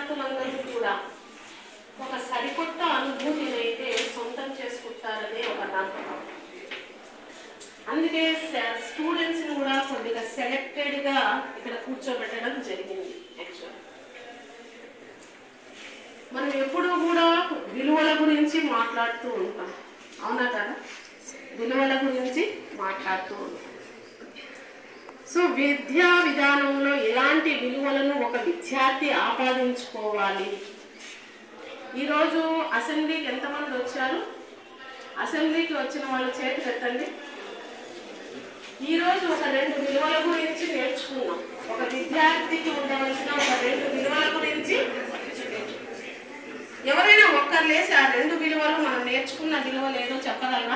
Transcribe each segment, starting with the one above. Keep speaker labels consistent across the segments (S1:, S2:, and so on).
S1: విద్యార్థులందరూ కూడా ఒక సరికొత్త అనుభూతిని అయితే సొంతం చేసుకుంటారనే ఒక నమ్మకం అందుకే స్టూడెంట్స్ని కూడా కొద్దిగా సెలెక్టెడ్గా ఇక్కడ కూర్చోబెట్టడం జరిగింది యాక్చువల్ మనం ఎప్పుడూ కూడా విలువల గురించి మాట్లాడుతూ ఉంటాం అవునా కదా విలువల గురించి మాట్లాడుతూ ఉంటాం సో విద్యా విధానంలో ఎలాంటి విలువలను ఒక విద్యార్థి ఆపాదించుకోవాలి ఈరోజు అసెంబ్లీకి ఎంతమంది వచ్చారు అసెంబ్లీకి వచ్చిన వాళ్ళ చేతి పెట్టండి ఈరోజు ఒక రెండు విలువల గురించి నేర్చుకున్నాం ఒక విద్యార్థికి ఉండవలసిన ఒక రెండు విలువల గురించి ఎవరైనా ఒక్కరు లేసి ఆ రెండు విలువలు మనం నేర్చుకున్న విలువలు ఏదో చెప్పగలరా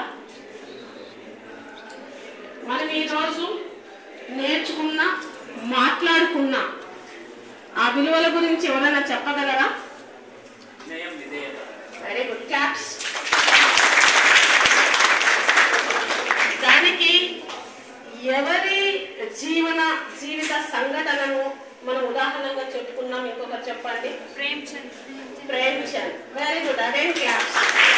S1: మనం ఈరోజు నేర్చుకున్న మాట్లాడుకున్న ఆ విలువల గురించి ఎవరైనా చెప్పగలరా
S2: న్యాయం విధేయత
S1: వెరీ గుడ్ క్యాప్స్ దానికి ఎవరి జీవన జీవిత సంఘటనను మనం ఉదాహరణగా చెప్పుకున్నాం ఇంకొకరు చెప్పండి
S3: ప్రేమ్ చంద్
S1: ప్రేమ్ చంద్ వెరీ గుడ్ అదేం క్లాప్స్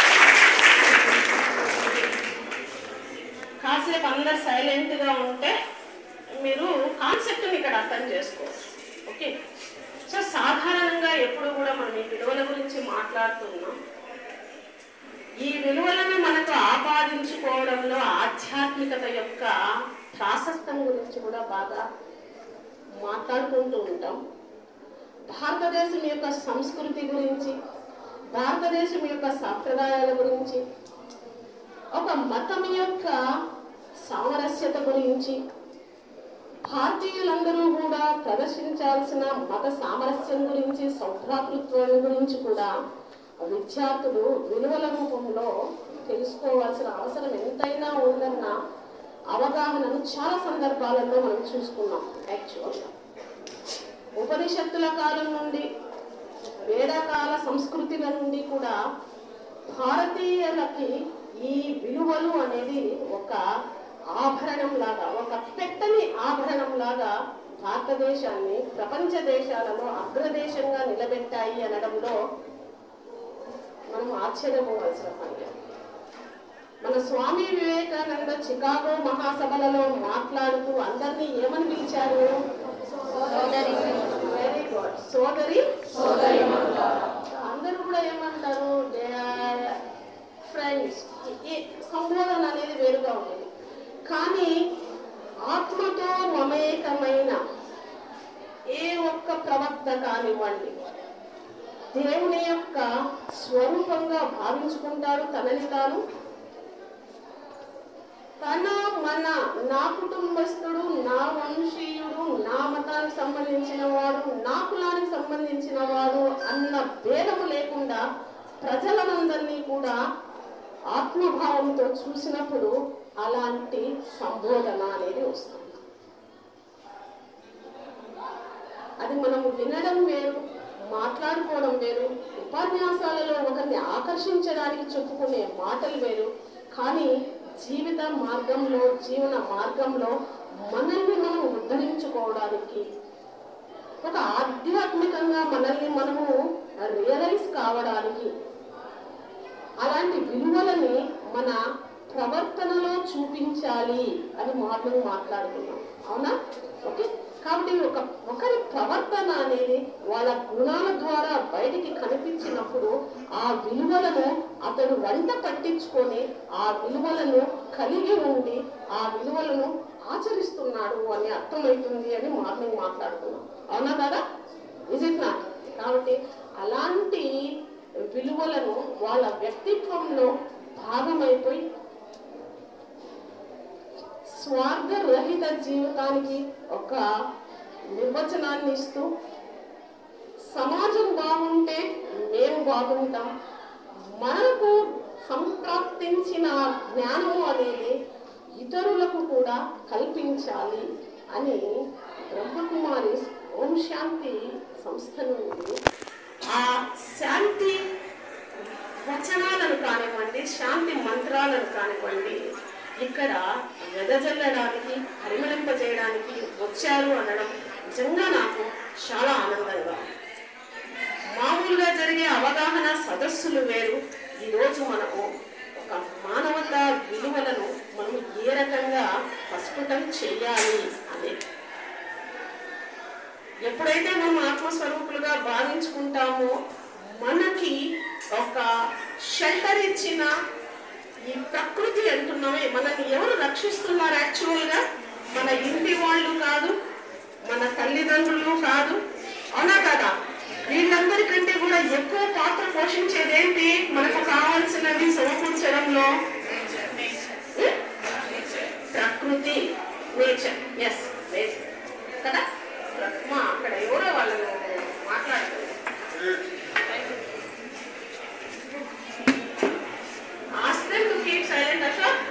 S1: కాసేపు అందరు సైలెంట్ గా ఉంటే మీరు కాన్సెప్ట్ని ఇక్కడ అర్థం చేసుకోవచ్చు ఓకే సో సాధారణంగా ఎప్పుడు కూడా మనం ఈ విలువల గురించి మాట్లాడుతున్నాం ఈ విలువలను మనకు ఆపాదించుకోవడంలో ఆధ్యాత్మికత యొక్క ప్రాశస్తం గురించి కూడా బాగా మాట్లాడుకుంటూ ఉంటాం భారతదేశం యొక్క సంస్కృతి గురించి భారతదేశం యొక్క సాంప్రదాయాల గురించి ఒక మతం యొక్క సామరస్యత గురించి భారతీయులందరూ కూడా ప్రదర్శించాల్సిన మత సామరస్యం గురించి సౌభ్రాతృత్వం గురించి కూడా విద్యార్థులు విలువల రూపంలో తెలుసుకోవాల్సిన అవసరం ఎంతైనా ఉందన్న అవగాహనను చాలా సందర్భాలలో మనం చూసుకున్నాం యాక్చువల్గా ఉపనిషత్తుల కాలం నుండి వేదకాల సంస్కృతిల నుండి కూడా భారతీయులకి ఈ విలువలు అనేది ఒక ఆభరణం లాగా ఒక పెట్టని ఆభరణం లాగా భారతదేశాన్ని ప్రపంచ దేశాలలో అగ్రదేశంగా నిలబెట్టాయి అనడంలో మనం ఆశ్చర్యపోవాల్సిన పని లేదు. మన స్వామి వివేకానంద చికాగో మహాసభలలో మాట్లాడుతూ అందరినీ ఏమని పిలిచారు వెరీ గుడ్ సోదరి సోదరి అందరూ కూడా ఏమంటారు దే ఆర్ ఫ్రెండ్స్ ఈ సంబోధన అనేది వేరుగా ఉండేది కానీ ఆత్మతో మమేకమైన ఏ ఒక్క ప్రవక్త కానివ్వండి దేవుని యొక్క స్వరూపంగా భావించుకుంటారు తనని తాను తన మన నా కుటుంబస్తుడు నా వంశీయుడు నా మతానికి సంబంధించిన వాడు నా కులానికి సంబంధించిన వాడు అన్న భేదము లేకుండా ప్రజలనందరినీ కూడా ఆత్మభావంతో చూసినప్పుడు అలాంటి సంబోధన అనేది వస్తుంది అది మనం వినడం వేరు మాట్లాడుకోవడం వేరు ఉపన్యాసాలలో ఒకరిని ఆకర్షించడానికి చెప్పుకునే మాటలు వేరు కానీ జీవిత మార్గంలో జీవన మార్గంలో మనల్ని మనం ఉద్ధరించుకోవడానికి ఒక ఆధ్యాత్మికంగా మనల్ని మనము రియలైజ్ కావడానికి అలాంటి విలువలని మన ప్రవర్తనలో చూపించాలి అని మార్నింగ్ మాట్లాడుకున్నాం అవునా ఓకే కాబట్టి ఒక ఒకరి ప్రవర్తన అనేది వాళ్ళ గుణాల ద్వారా బయటికి కనిపించినప్పుడు ఆ విలువలను అతడు వంట పట్టించుకొని ఆ విలువలను కలిగి ఉండి ఆ విలువలను ఆచరిస్తున్నాడు అని అర్థమవుతుంది అని మార్నింగ్ మాట్లాడుకున్నాం అవునా కదా ఇజ్ ఇట్ నాట్ కాబట్టి అలాంటి విలువలను వాళ్ళ వ్యక్తిత్వంలో భాగమైపోయి స్వార్థరహిత జీవితానికి ఒక నిర్వచనాన్ని ఇస్తూ సమాజం బాగుంటే మేము బాగుంటాం మనకు సంప్రాప్తించిన జ్ఞానము అనేది ఇతరులకు కూడా కల్పించాలి అని బ్రహ్మకుమారి ఓం శాంతి సంస్థ నుండి ఆ శాంతి వచనాలను కానివ్వండి శాంతి మంత్రాలను కానివ్వండి ఇక్కడ వెదజల్లడానికి పరిమళింపజేయడానికి వచ్చారు అనడం నిజంగా నాకు చాలా ఆనందంగా ఉంది. మామూలుగా జరిగే అవగాహన సదస్సులు వేరు ఈరోజు మనము ఒక మానవతా విలువలను మనం ఏ రకంగా ప్రస్ఫుటం చేయాలి అనేది ఎప్పుడైతే మనం ఆత్మస్వరూపులుగా భావించుకుంటామో మనకి ఒక షెల్టర్ ఇచ్చిన ఈ ప్రకృతి అంటున్నామే మనల్ని ఎవరు రక్షిస్తున్నారు యాక్చువల్గా మన ఇంటి వాళ్ళు కాదు మన తల్లిదండ్రులు కాదు అవునా కదా వీళ్ళందరికంటే కూడా ఎక్కువ పాత్ర పోషించేది ఏంటి మనకు కావాల్సినవి సమకూర్చడంలో ఉం? ప్రకృతి నేచర్ ఎస్ నేచర్ కదా మా అక్కడ ఎవరో వాళ్ళు మాట్లాడుతున్నారు Ask them to keep silent, Ashok.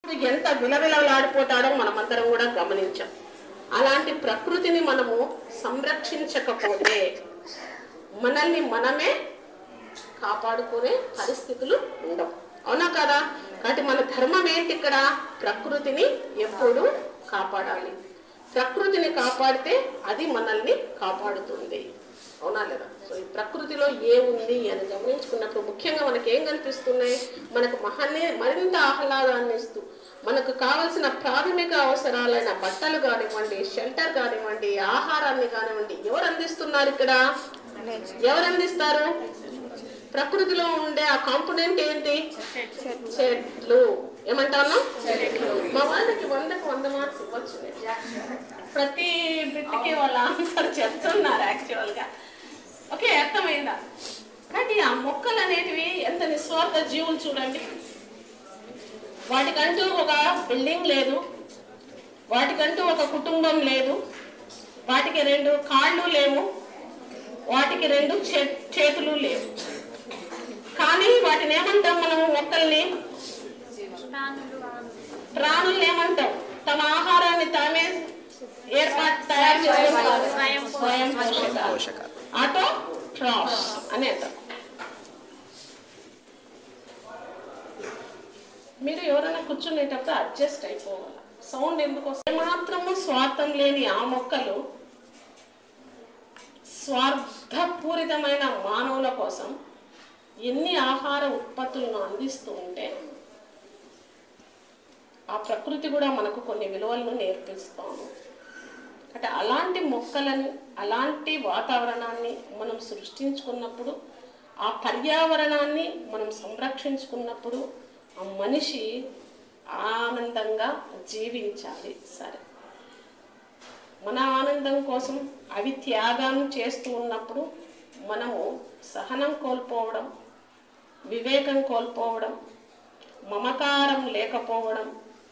S1: ఎంత విలవిలలాడిపోతాడో మనమందరం కూడా గమనించాం అలాంటి ప్రకృతిని మనము సంరక్షించకపోతే మనల్ని మనమే కాపాడుకునే పరిస్థితులు ఉండవు అవునా కదా కాబట్టి మన ధర్మం ఏంటి ఇక్కడ ప్రకృతిని ఎప్పుడు కాపాడాలి ప్రకృతిని కాపాడితే అది మనల్ని కాపాడుతుంది అవునా లేదా సో ఈ ప్రకృతిలో ఏముంది అని గమనించుకున్నప్పుడు ముఖ్యంగా మనకి ఏం కనిపిస్తున్నాయి మనకు మహాన్ని మరింత ఆహ్లాదాన్ని ఇస్తూ మనకు కావలసిన ప్రాథమిక అవసరాలైన బట్టలు కానివ్వండి షెల్టర్ కానివ్వండి ఆహారాన్ని కానివ్వండి ఎవరు అందిస్తున్నారు ఇక్కడ ఎవరు అందిస్తారు ప్రకృతిలో ఉండే ఆ కాంపోనెంట్ ఏంటి చెట్లు ఏమంటాను మా వాళ్ళకి వందకు వంద మార్క్స్ ఇవ్వచ్చు నేను. ప్రతి బిడ్డకి వాళ్ళ ఆన్సర్ చెప్తున్నారు యాక్చువల్ గా ఓకే అర్థమైందా కాబట్టి ఆ మొక్కలు అనేటివి ఎంత నిస్వార్థ జీవులు చూడండి వాటికంటూ ఒక బిల్డింగ్ లేదు వాటికంటూ ఒక కుటుంబం లేదు వాటికి రెండు కాళ్ళు లేవు వాటికి రెండు చే- చేతులు లేవు కానీ వాటిని ఏమంటాం మనం మొక్కల్ని ప్రాణులు ఏమంటాం తమ ఆహారాన్ని తామే ఏర్పాటు తయారు చేసుకుంటారు స్వయం పోషకాలు ఆటో ట్రాఫ్ అని అంటాం మీరు ఎవరైనా కూర్చునేటప్పుడు అడ్జస్ట్ అయిపోవాలి సౌండ్ ఎందుకు వస్తుంది మాత్రము స్వార్థం లేని ఆ మొక్కలు స్వార్థపూరితమైన మానవుల కోసం ఎన్ని ఆహార ఉత్పత్తులను అందిస్తూ ఉంటే ఆ ప్రకృతి కూడా మనకు కొన్ని విలువలను నేర్పిస్తాము అంటే అలాంటి మొక్కలని అలాంటి వాతావరణాన్ని మనం సృష్టించుకున్నప్పుడు ఆ పర్యావరణాన్ని మనం సంరక్షించుకున్నప్పుడు ఆ మనిషి ఆనందంగా జీవించాలి సరే మన ఆనందం కోసం అవి త్యాగం చేస్తూ ఉన్నప్పుడు మనము సహనం కోల్పోవడం వివేకం కోల్పోవడం మమకారం లేకపోవడం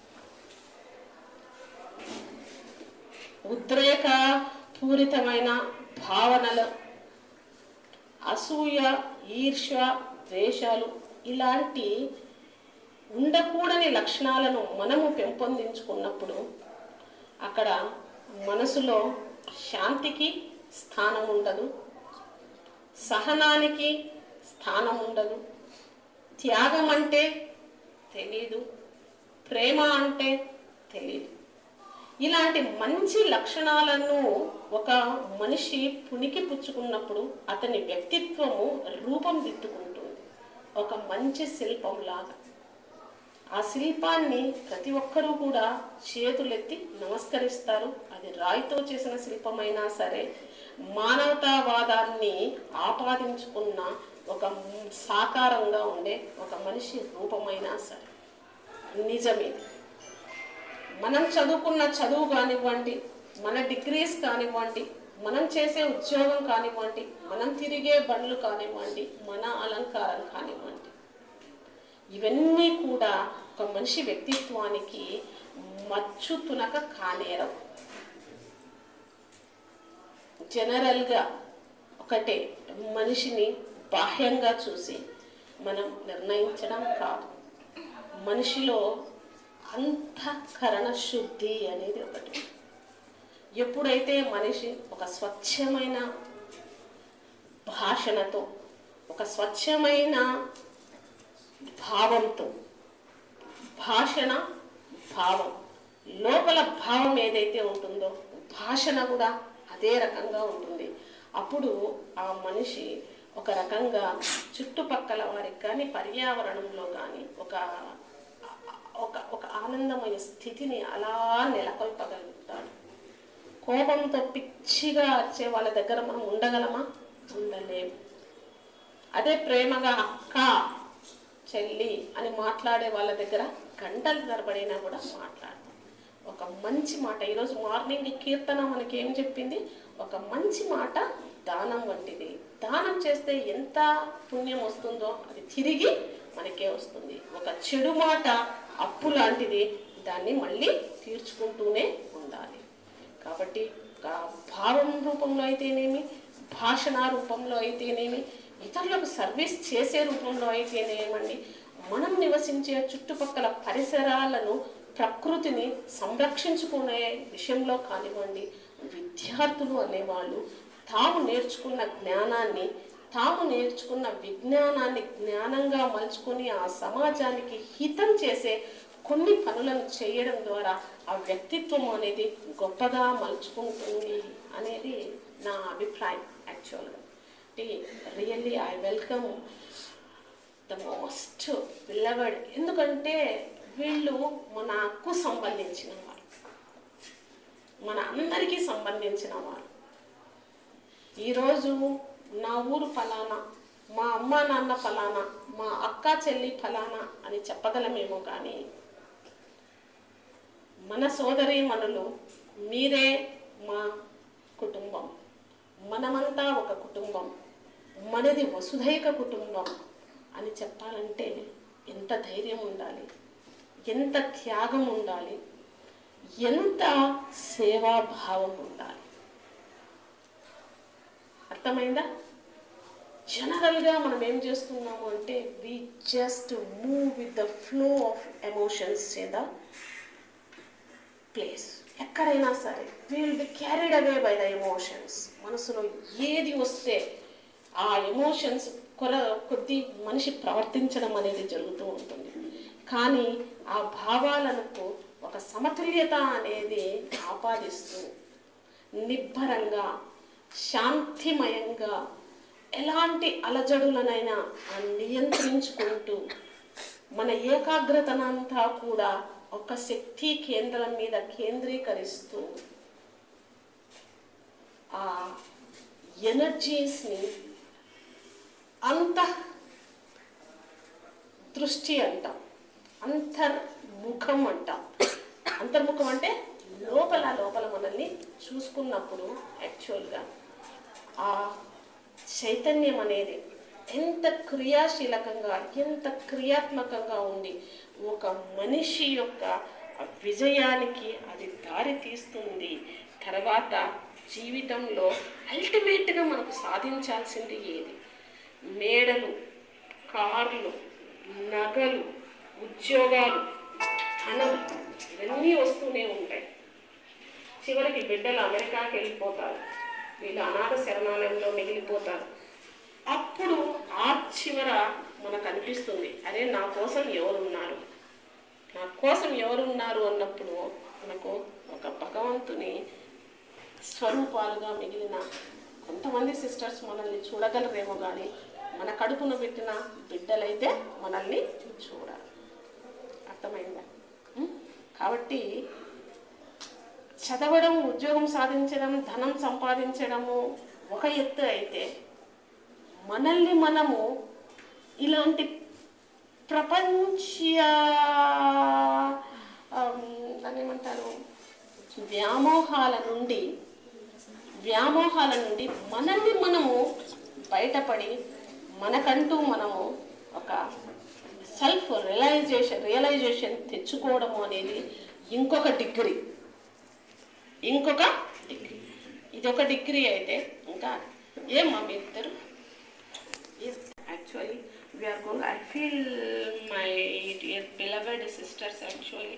S1: ఉద్రేక పూరితమైన భావనలు అసూయ ఈర్ష్య ద్వేషాలు ఇలాంటి ఉండకూడని లక్షణాలను మనము పెంపొందించుకున్నప్పుడు అక్కడ మనసులో శాంతికి స్థానం ఉండదు సహనానికి స్థానం ఉండదు త్యాగం అంటే తెలీదు ప్రేమ అంటే తెలీదు ఇలాంటి మంచి లక్షణాలను ఒక మనిషి పునికి పుచ్చుకున్నప్పుడు అతని వ్యక్తిత్వము రూపం దిద్దుకుంటుంది ఒక మంచి శిల్పం లాగా ఆ శిల్పాన్ని ప్రతి ఒక్కరూ కూడా చేతులెత్తి నమస్కరిస్తారు అది రాయితో చేసిన శిల్పమైనా సరే మానవతావాదాన్ని ఆపాదించుకున్న ఒక సాకారంగా ఉండే ఒక మనిషి రూపమైనా సరే నిజమేది మనం చదువుకున్న చదువు కానివ్వండి మన డిగ్రీస్ కానివ్వండి మనం చేసే ఉద్యోగం కానివ్వండి మనం తిరిగే బండ్లు కానివ్వండి మన అలంకారం కానివ్వండి ఇవన్నీ కూడా ఒక మనిషి వ్యక్తిత్వానికి మచ్చు తునక కానేరవు జనరల్గా ఒకటే మనిషిని బాహ్యంగా చూసి మనం నిర్ణయించడం కాదు మనిషిలో అంతఃకరణ శుద్ధి అనేది ఒకటి ఎప్పుడైతే మనిషి ఒక స్వచ్ఛమైన భాషణతో ఒక స్వచ్ఛమైన భావంతో భాషణ భావం లోపల భావం ఏదైతే ఉంటుందో భాషణ కూడా అదే రకంగా ఉంటుంది అప్పుడు ఆ మనిషి ఒక రకంగా చుట్టుపక్కల వారికి కానీ పర్యావరణంలో కానీ ఒక ఒక ఒక ఆనందమైన స్థితిని అలా నెలకొల్పగలుగుతాడు కోపంతో పిచ్చిగా వచ్చే వాళ్ళ దగ్గర మనం ఉండగలమా ఉండలేము అదే ప్రేమగా అక్క చెల్లి అని మాట్లాడే వాళ్ళ దగ్గర గంటల తరబడినా కూడా మాట్లాడతాం ఒక మంచి మాట ఈరోజు మార్నింగ్ కీర్తన మనకి ఏం చెప్పింది ఒక మంచి మాట దానం వంటిది దానం చేస్తే ఎంత పుణ్యం వస్తుందో అది తిరిగి మనకే వస్తుంది ఒక చెడు మాట అప్పు లాంటిది దాన్ని మళ్ళీ తీర్చుకుంటూనే ఉండాలి కాబట్టి ఆ భావం రూపంలో అయితేనేమి భాషణ రూపంలో అయితేనేమి ఇతరులకు సర్వీస్ చేసే రూపంలో అయితేనేమండి మనం నివసించే చుట్టుపక్కల పరిసరాలను ప్రకృతిని సంరక్షించుకునే విషయంలో కానివ్వండి విద్యార్థులు అనేవాళ్ళు తాము నేర్చుకున్న జ్ఞానాన్ని తాము నేర్చుకున్న విజ్ఞానాన్ని జ్ఞానంగా మలుచుకొని ఆ సమాజానికి హితం చేసే కొన్ని పనులను చేయడం ద్వారా ఆ వ్యక్తిత్వం అనేది గొప్పగా మలుచుకుంటుంది అనేది నా అభిప్రాయం యాక్చువల్గా really I welcome the most beloved ఎందుకంటే వీళ్ళు మనకు సంబంధించిన వారు మన అందరికీ సంబంధించిన వారు ఈరోజు నా ఊరు ఫలానా మా అమ్మ నాన్న ఫలానా మా అక్క చెల్లి ఫలానా అని చెప్పగలమేమో కానీ మన సోదరి మనులు మీరే మా కుటుంబం మనమంతా ఒక కుటుంబం మనది వసుధైక కుటుంబం అని చెప్పాలంటే ఎంత ధైర్యం ఉండాలి ఎంత త్యాగం ఉండాలి ఎంత సేవాభావం ఉండాలి అర్థమైందా జనరల్గా మనం ఏం చేస్తున్నాము అంటే we just move with the flow of emotions the place ఎక్కడైనా సరే will be carried away by the emotions మనసులో ఏది వస్తే ఆ ఎమోషన్స్ కొర కొద్ది మనిషి ప్రవర్తించడం అనేది జరుగుతూ ఉంటుంది కానీ ఆ భావాలకు ఒక సమతుల్యత అనేది ఆపాదిస్తూ నిబ్బరంగా శాంతిమయంగా ఎలాంటి అలజడులనైనా ఆ నియంత్రించుకుంటూ మన ఏకాగ్రతనంతా కూడా ఒక శక్తి కేంద్రం మీద కేంద్రీకరిస్తూ ఆ ఎనర్జీస్ని అంత దృష్టి అంటాం అంతర్ముఖం అంటాం అంతర్ముఖం అంటే లోపల లోపల మనల్ని చూసుకున్నప్పుడు యాక్చువల్గా ఆ చైతన్యం అనేది ఎంత క్రియాశీలకంగా ఎంత క్రియాత్మకంగా ఉండి ఒక మనిషి యొక్క విజయానికి అది దారి తీస్తుంది తర్వాత జీవితంలో అల్టిమేట్గా మనకు సాధించాల్సింది ఏది మేడలు కార్లు నగలు ఉద్యోగాలు ధనం ఇవన్నీ వస్తూనే ఉంటాయి చివరికి బిడ్డలు అమెరికాకి వెళ్ళిపోతారు వీళ్ళు అనాథ శరణాలయంలో మిగిలిపోతారు అప్పుడు ఆ చివర మనకు అనిపిస్తుంది అరే నా కోసం ఎవరున్నారు నా కోసం ఎవరున్నారు అన్నప్పుడు మనకు ఒక భగవంతుని స్వరూపాలుగా మిగిలిన కొంతమంది సిస్టర్స్ మనల్ని చూడగలరేమో కానీ మన కడుపున పెట్టిన బిడ్డలైతే మనల్ని చూడాలి అర్థమైందా ఉం? కాబట్టి చదవడం ఉద్యోగం సాధించడం ధనం సంపాదించడము ఒక ఎత్తు అయితే మనల్ని మనము ఇలాంటి ప్రపంచ ఆమ్, దాన్ని ఏమంటారు వ్యామోహాల నుండి వ్యామోహాల నుండి మనల్ని మనము బయటపడి మనకంటూ మనము ఒక సెల్ఫ్ రియలైజేషన్ రియలైజేషన్ తెచ్చుకోవడము అనేది ఇంకొక డిగ్రీ ఇంకొక డిగ్రీ ఇది ఒక డిగ్రీ అయితే ఇంకా ఏమ్మా మీ ఇద్దరు actually we are going I feel my dear beloved sisters actually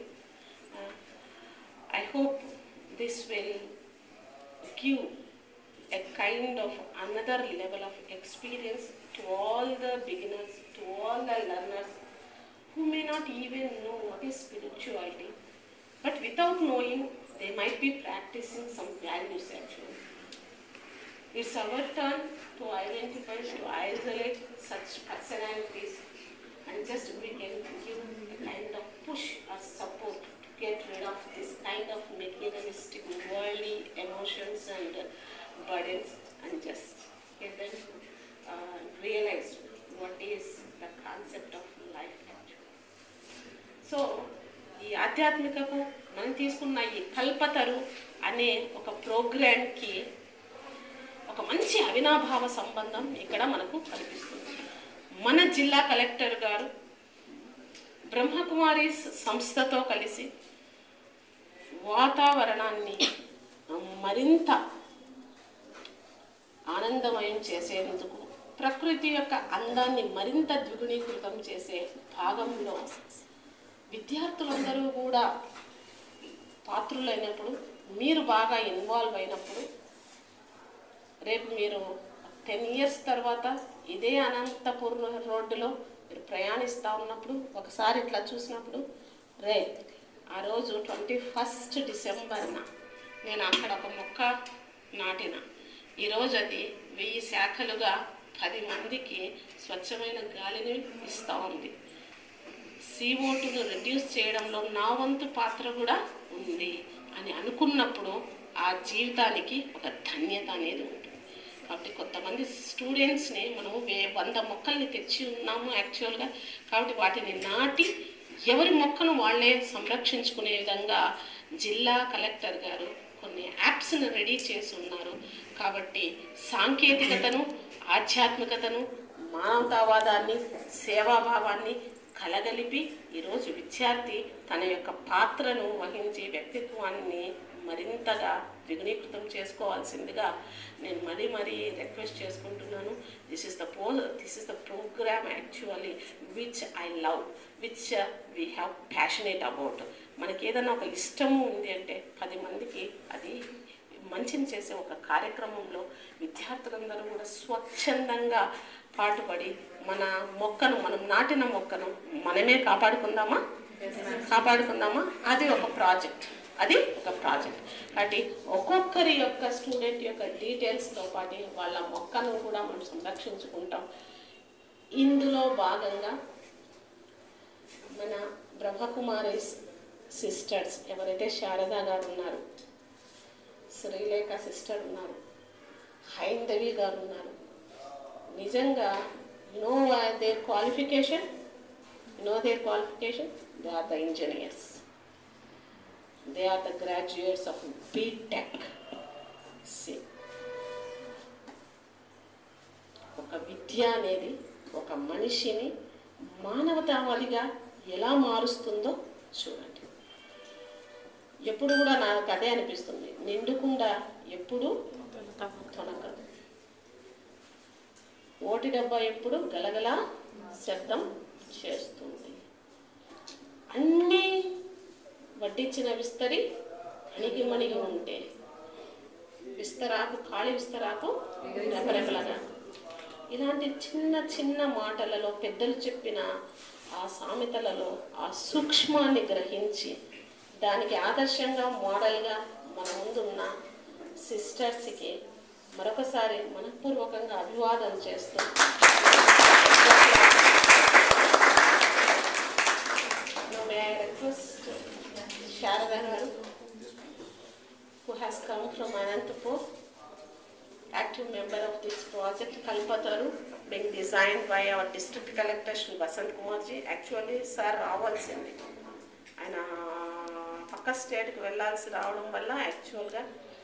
S1: I hope this will give a kind of another level of experience to all the beginners, to all the learners who may not even know what is spirituality, but without knowing, they might be practicing some values actually. It's our turn to identify, to isolate such personalities, and just we can give a kind of push or support to get rid of this kind of materialistic, worldly emotions and uh, burdens, and just get them uh, realize what is the concept of life actually. So ఈ ఆధ్యాత్మికకు మనం తీసుకున్న ఈ కల్పతరు అనే ఒక ప్రోగ్రామ్కి ఒక మంచి అవినాభావ సంబంధం ఇక్కడ మనకు కనిపిస్తుంది మన జిల్లా కలెక్టర్ గారు బ్రహ్మకుమారి సంస్థతో కలిసి వాతావరణాన్ని మరింత ఆనందమయం చేసేందుకు ప్రకృతి యొక్క అందాన్ని మరింత ద్విగుణీకృతం చేసే భాగంలో విద్యార్థులందరూ కూడా పాత్రులైనప్పుడు మీరు బాగా ఇన్వాల్వ్ అయినప్పుడు రేపు మీరు టెన్ ఇయర్స్ తర్వాత ఇదే అనంతపూర్ రోడ్డులో మీరు ప్రయాణిస్తూ ఉన్నప్పుడు ఒకసారి ఇట్లా చూసినప్పుడు రే ఆ రోజు ట్వంటీ ఫస్ట్ డిసెంబర్న నేను అక్కడ ఒక మొక్క నాటిన ఈరోజు అది వెయ్యి శాఖలుగా పది మందికి స్వచ్ఛమైన గాలిని ఇస్తూ ఉంది సీఓటును రెడ్యూస్ చేయడంలో నా వంతు పాత్ర కూడా ఉంది అని అనుకున్నప్పుడు ఆ జీవితానికి ఒక ధన్యత అనేది ఉంటుంది కాబట్టి కొంతమంది స్టూడెంట్స్ని మనము వే వంద మొక్కల్ని తెచ్చి ఉన్నాము యాక్చువల్గా కాబట్టి వాటిని నాటి ఎవరి మొక్కను వాళ్ళే సంరక్షించుకునే విధంగా జిల్లా కలెక్టర్ గారు కొన్ని యాప్స్ను రెడీ చేసి ఉన్నారు కాబట్టి సాంకేతికతను ఆధ్యాత్మికతను మానవతావాదాన్ని సేవాభావాన్ని కలగలిపి ఈరోజు విద్యార్థి తన యొక్క పాత్రను వహించే వ్యక్తిత్వాన్ని మరింతగా ద్విగుణీకృతం చేసుకోవాల్సిందిగా నేను మరీ మరీ రిక్వెస్ట్ చేసుకుంటున్నాను దిస్ ఇస్ ద పో this is the programme actually which I love which we have passionate about మనకి ఏదైనా ఒక ఇష్టము ఉంది అంటే పది మందికి అది మంచిని చేసే ఒక కార్యక్రమంలో విద్యార్థులందరూ కూడా స్వచ్ఛందంగా పాటుపడి మన మొక్కను మనం నాటిన మొక్కను మనమే కాపాడుకుందామా కాపాడుకుందామా అది ఒక ప్రాజెక్ట్ అది ఒక ప్రాజెక్ట్ కాబట్టి ఒక్కొక్కరి యొక్క స్టూడెంట్ యొక్క డీటెయిల్స్తో పాటు వాళ్ళ మొక్కను కూడా మనం సంరక్షించుకుంటాం ఇందులో భాగంగా మన బ్రహ్మకుమారి సిస్టర్స్ ఎవరైతే శారదా గారు ఉన్నారు శ్రీలేఖ సిస్టర్ ఉన్నారు హైందవి గారు ఉన్నారు నిజంగా no their qualification no their qualification they are the engineers they are the graduates of BTech సి ఒక విద్య అనేది ఒక మనిషిని మానవతావాదిగా ఎలా మారుస్తుందో చూడండి ఎప్పుడు కూడా నాకు అదే అనిపిస్తుంది నిండుకుండా ఎప్పుడు తొనకదు ఓటి డబ్బా ఎప్పుడు గలగల శబ్దం చేస్తుంది అన్నీ వడ్డించిన విస్తరి అణిగి మణిగి ఉంటే విస్తరాకు ఖాళీ విస్తరాకు రెపరెపలగా ఇలాంటి చిన్న చిన్న మాటలలో పెద్దలు చెప్పిన ఆ సామెతలలో ఆ సూక్ష్మాన్ని గ్రహించి దానికి ఆదర్శంగా మోడల్గా మన ముందున్న సిస్టర్స్కి మరొకసారి మనఃపూర్వకంగా అభివాదం చేస్తూ Now may I request Sharada garu, who has come from Anantapur, active member of this project, Kalpataru, being designed by our district collector Shri Basant Kumar ji. Actually, sir రావాల్సింది ఆయన పక్క స్టేట్కి వెళ్ళాల్సి రావడం వల్ల యాక్చువల్గా